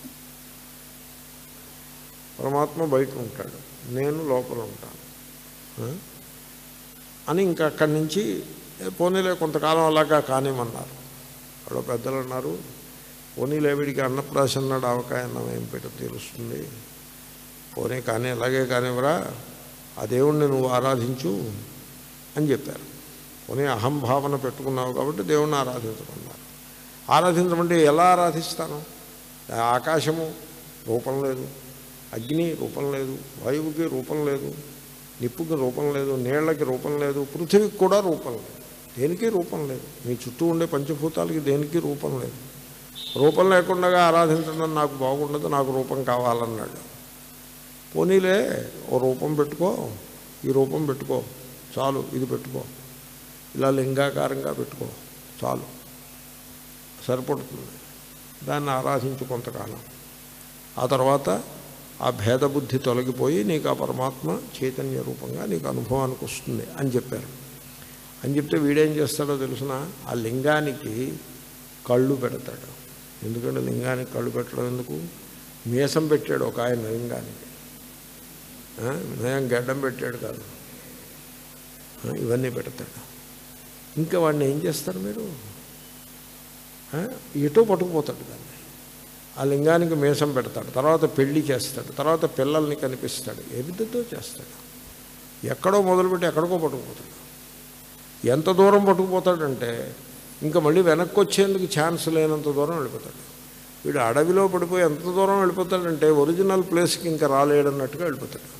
పరమాత్మ బయట ఉంటాడు నేను లోపల ఉంటాను ఆ? అని ఇంకా అక్కడి నుంచి "ఏ, పోనీలే కొంతకాలం అలాగా కానిమన్నారు అక్కడ పెద్దలు అన్నారు పోనీలే వీడికి అన్నప్రాశం నాడు ఆవకాయ అన్నం ఏం పెట్ట తెలుస్తుంది పోనీ కానీ అలాగే కానివరా ఆ దేవుణ్ణి నువ్వు ఆరాధించు అని చెప్పారు పోనీ అహంభావన పెట్టుకున్నావు కాబట్టి దేవుణ్ణి ఆరాధించమన్నారు ఆరాధించమంటే ఎలా ఆరాధిస్తాను ఆకాశము రూపం లేదు అగ్ని రూపం లేదు వాయువుకి రూపం లేదు నిప్పుకి రూపం లేదు నీళ్లకి రూపం లేదు పృథివీకి కూడా రూపం లేదు దేనికి రూపం లేదు మీ చుట్టూ ఉండే పంచభూతాలకి దేనికి రూపం లేదు రూపం లేకుండా ఆరాధించడం నాకు బాగుండదు నాకు రూపం కావాలన్నాడు పోనీలే ఓ రూపం పెట్టుకో ఈ రూపం పెట్టుకో చాలు ఇది పెట్టుకో ఇలా లింగాకారంగా పెట్టుకో చాలు సరిపడుతుంది దాన్ని ఆరాధించు కొంతకాలం ఆ తర్వాత ఆ భేదబుద్ధి తొలగిపోయి నీకు ఆ పరమాత్మ చైతన్య రూపంగా నీకు అనుభవానికి వస్తుంది అని చెప్పారు అని చెప్తే వీడేం చేస్తాడో తెలుసిన ఆ లింగానికి కళ్ళు పెడతాడు ఎందుకంటే లింగానికి కళ్ళు పెట్టడం ఎందుకు మీసం పెట్టాడు ఒక ఆయన లింగానికి ఆ, నయం గడ్డం పెట్టాడు కాదు ఆ, ఇవన్నీ పెడతాడు ఇంకా వాడిని ఏం చేస్తారు మీరు ఆ, ఎటో పట్టుకుపోతాడు దాన్ని ఆ లింగానికి మీసం పెడతాడు తర్వాత పెళ్లి చేస్తాడు తర్వాత పిల్లల్ని కనిపిస్తాడు ఏ విధంతో చేస్తాడు ఎక్కడో మొదలుపెట్టి ఎక్కడికో పట్టుకుపోతాడు ఎంత దూరం పట్టుకుపోతాడంటే ఇంకా మళ్ళీ వెనక్కి వచ్చేందుకు ఛాన్స్ లేనంత దూరం వెళ్ళిపోతాడు వీడు అడవిలో పడిపోయి ఎంత దూరం వెళ్ళిపోతాడంటే ఒరిజినల్ ప్లేస్కి ఇంకా రాలేడన్నట్టుగా వెళ్ళిపోతాడు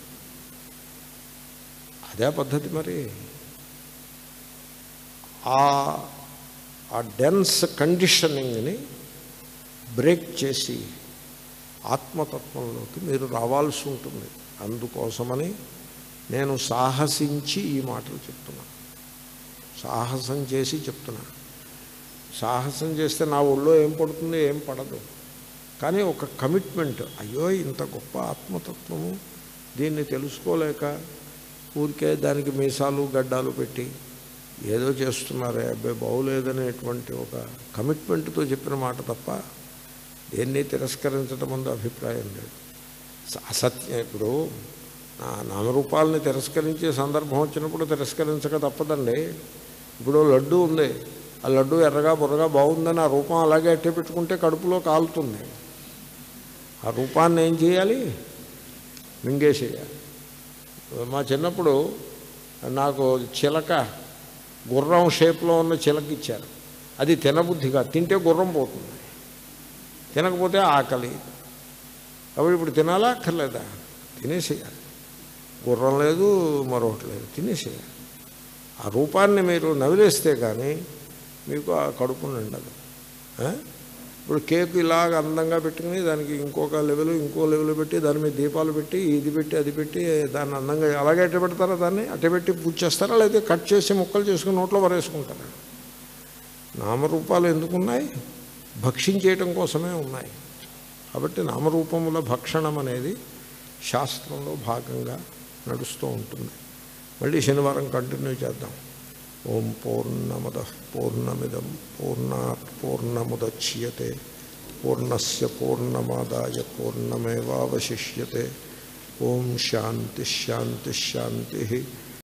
అదే పద్ధతి మరి ఆ ఆ డెన్స్ కండిషనింగ్ని బ్రేక్ చేసి ఆత్మతత్వంలోకి మీరు రావాల్సి ఉంటుంది అందుకోసమని నేను సాహసించి ఈ మాటలు చెప్తున్నా సాహసం చేసి చెప్తున్నా సాహసం చేస్తే నా ఒళ్ళో ఏం పడుతుంది ఏం పడదు కానీ ఒక కమిట్మెంట్ అయ్యో ఇంత గొప్ప ఆత్మతత్వము దీన్ని తెలుసుకోలేక ఊరికే దానికి మీసాలు గడ్డాలు పెట్టి ఏదో చేస్తున్నారే అబ్బాయి బాగులేదనేటువంటి ఒక కమిట్మెంట్తో చెప్పిన మాట తప్ప దేన్ని తిరస్కరించడం అందు అభిప్రాయం లేదు స- అసత్యం ఇప్పుడు నా నామరూపాలని తిరస్కరించే సందర్భం వచ్చినప్పుడు తిరస్కరించక తప్పదండి ఇప్పుడు లడ్డు ఉంది ఆ లడ్డు ఎర్రగా బుర్రగా బాగుందని ఆ రూపం అలాగే అట్టే పెట్టుకుంటే కడుపులో కాలుతుంది ఆ రూపాన్ని ఏం చేయాలి మింగేసేయాలి మా చిన్నప్పుడు నాకు చిలక గుర్రం షేప్లో ఉన్న చిలక ఇచ్చారు అది తినబుద్ధిగా తింటే గుర్రం పోతుంది తినకపోతే ఆకలి కాబట్టి ఇప్పుడు తినాలా అక్కర్లేదా తినేసేయాలి గుర్రం లేదు మరొకటి లేదు తినేసేయాలి ఆ రూపాన్ని మీరు నవిలేస్తే కానీ మీకు ఆ కడుపు నిండదు ఆ? ఇప్పుడు కేక్ ఇలాగ అందంగా పెట్టుకుని దానికి ఇంకొక లెవెల్ ఇంకో లెవెల్ పెట్టి దాని మీద దీపాలు పెట్టి ఇది పెట్టి అది పెట్టి దాన్ని అందంగా అలాగే అట్టే పెడతారా దాన్ని అట్టే పెట్టి పూజ చేస్తారా లేకపోతే కట్ చేసి ముక్కలు చేసుకుని నోట్లో పరేసుకుంటారా నామరూపాలు ఎందుకున్నాయి భక్షించేయటం కోసమే ఉన్నాయి కాబట్టి నామరూపముల భక్షణం అనేది శాస్త్రంలో భాగంగా నడుస్తూ ఉంటుంది మళ్ళీ శనివారం కంటిన్యూ చేద్దాం ఓం పూర్ణమద పూర్ణమిదం పూర్ణాత్ పూర్ణముద్యతే పూర్ణస్య పూర్ణమాదాయ పూర్ణమేవాवशिष्यते ఓం శాంతి శాంతి శాంతి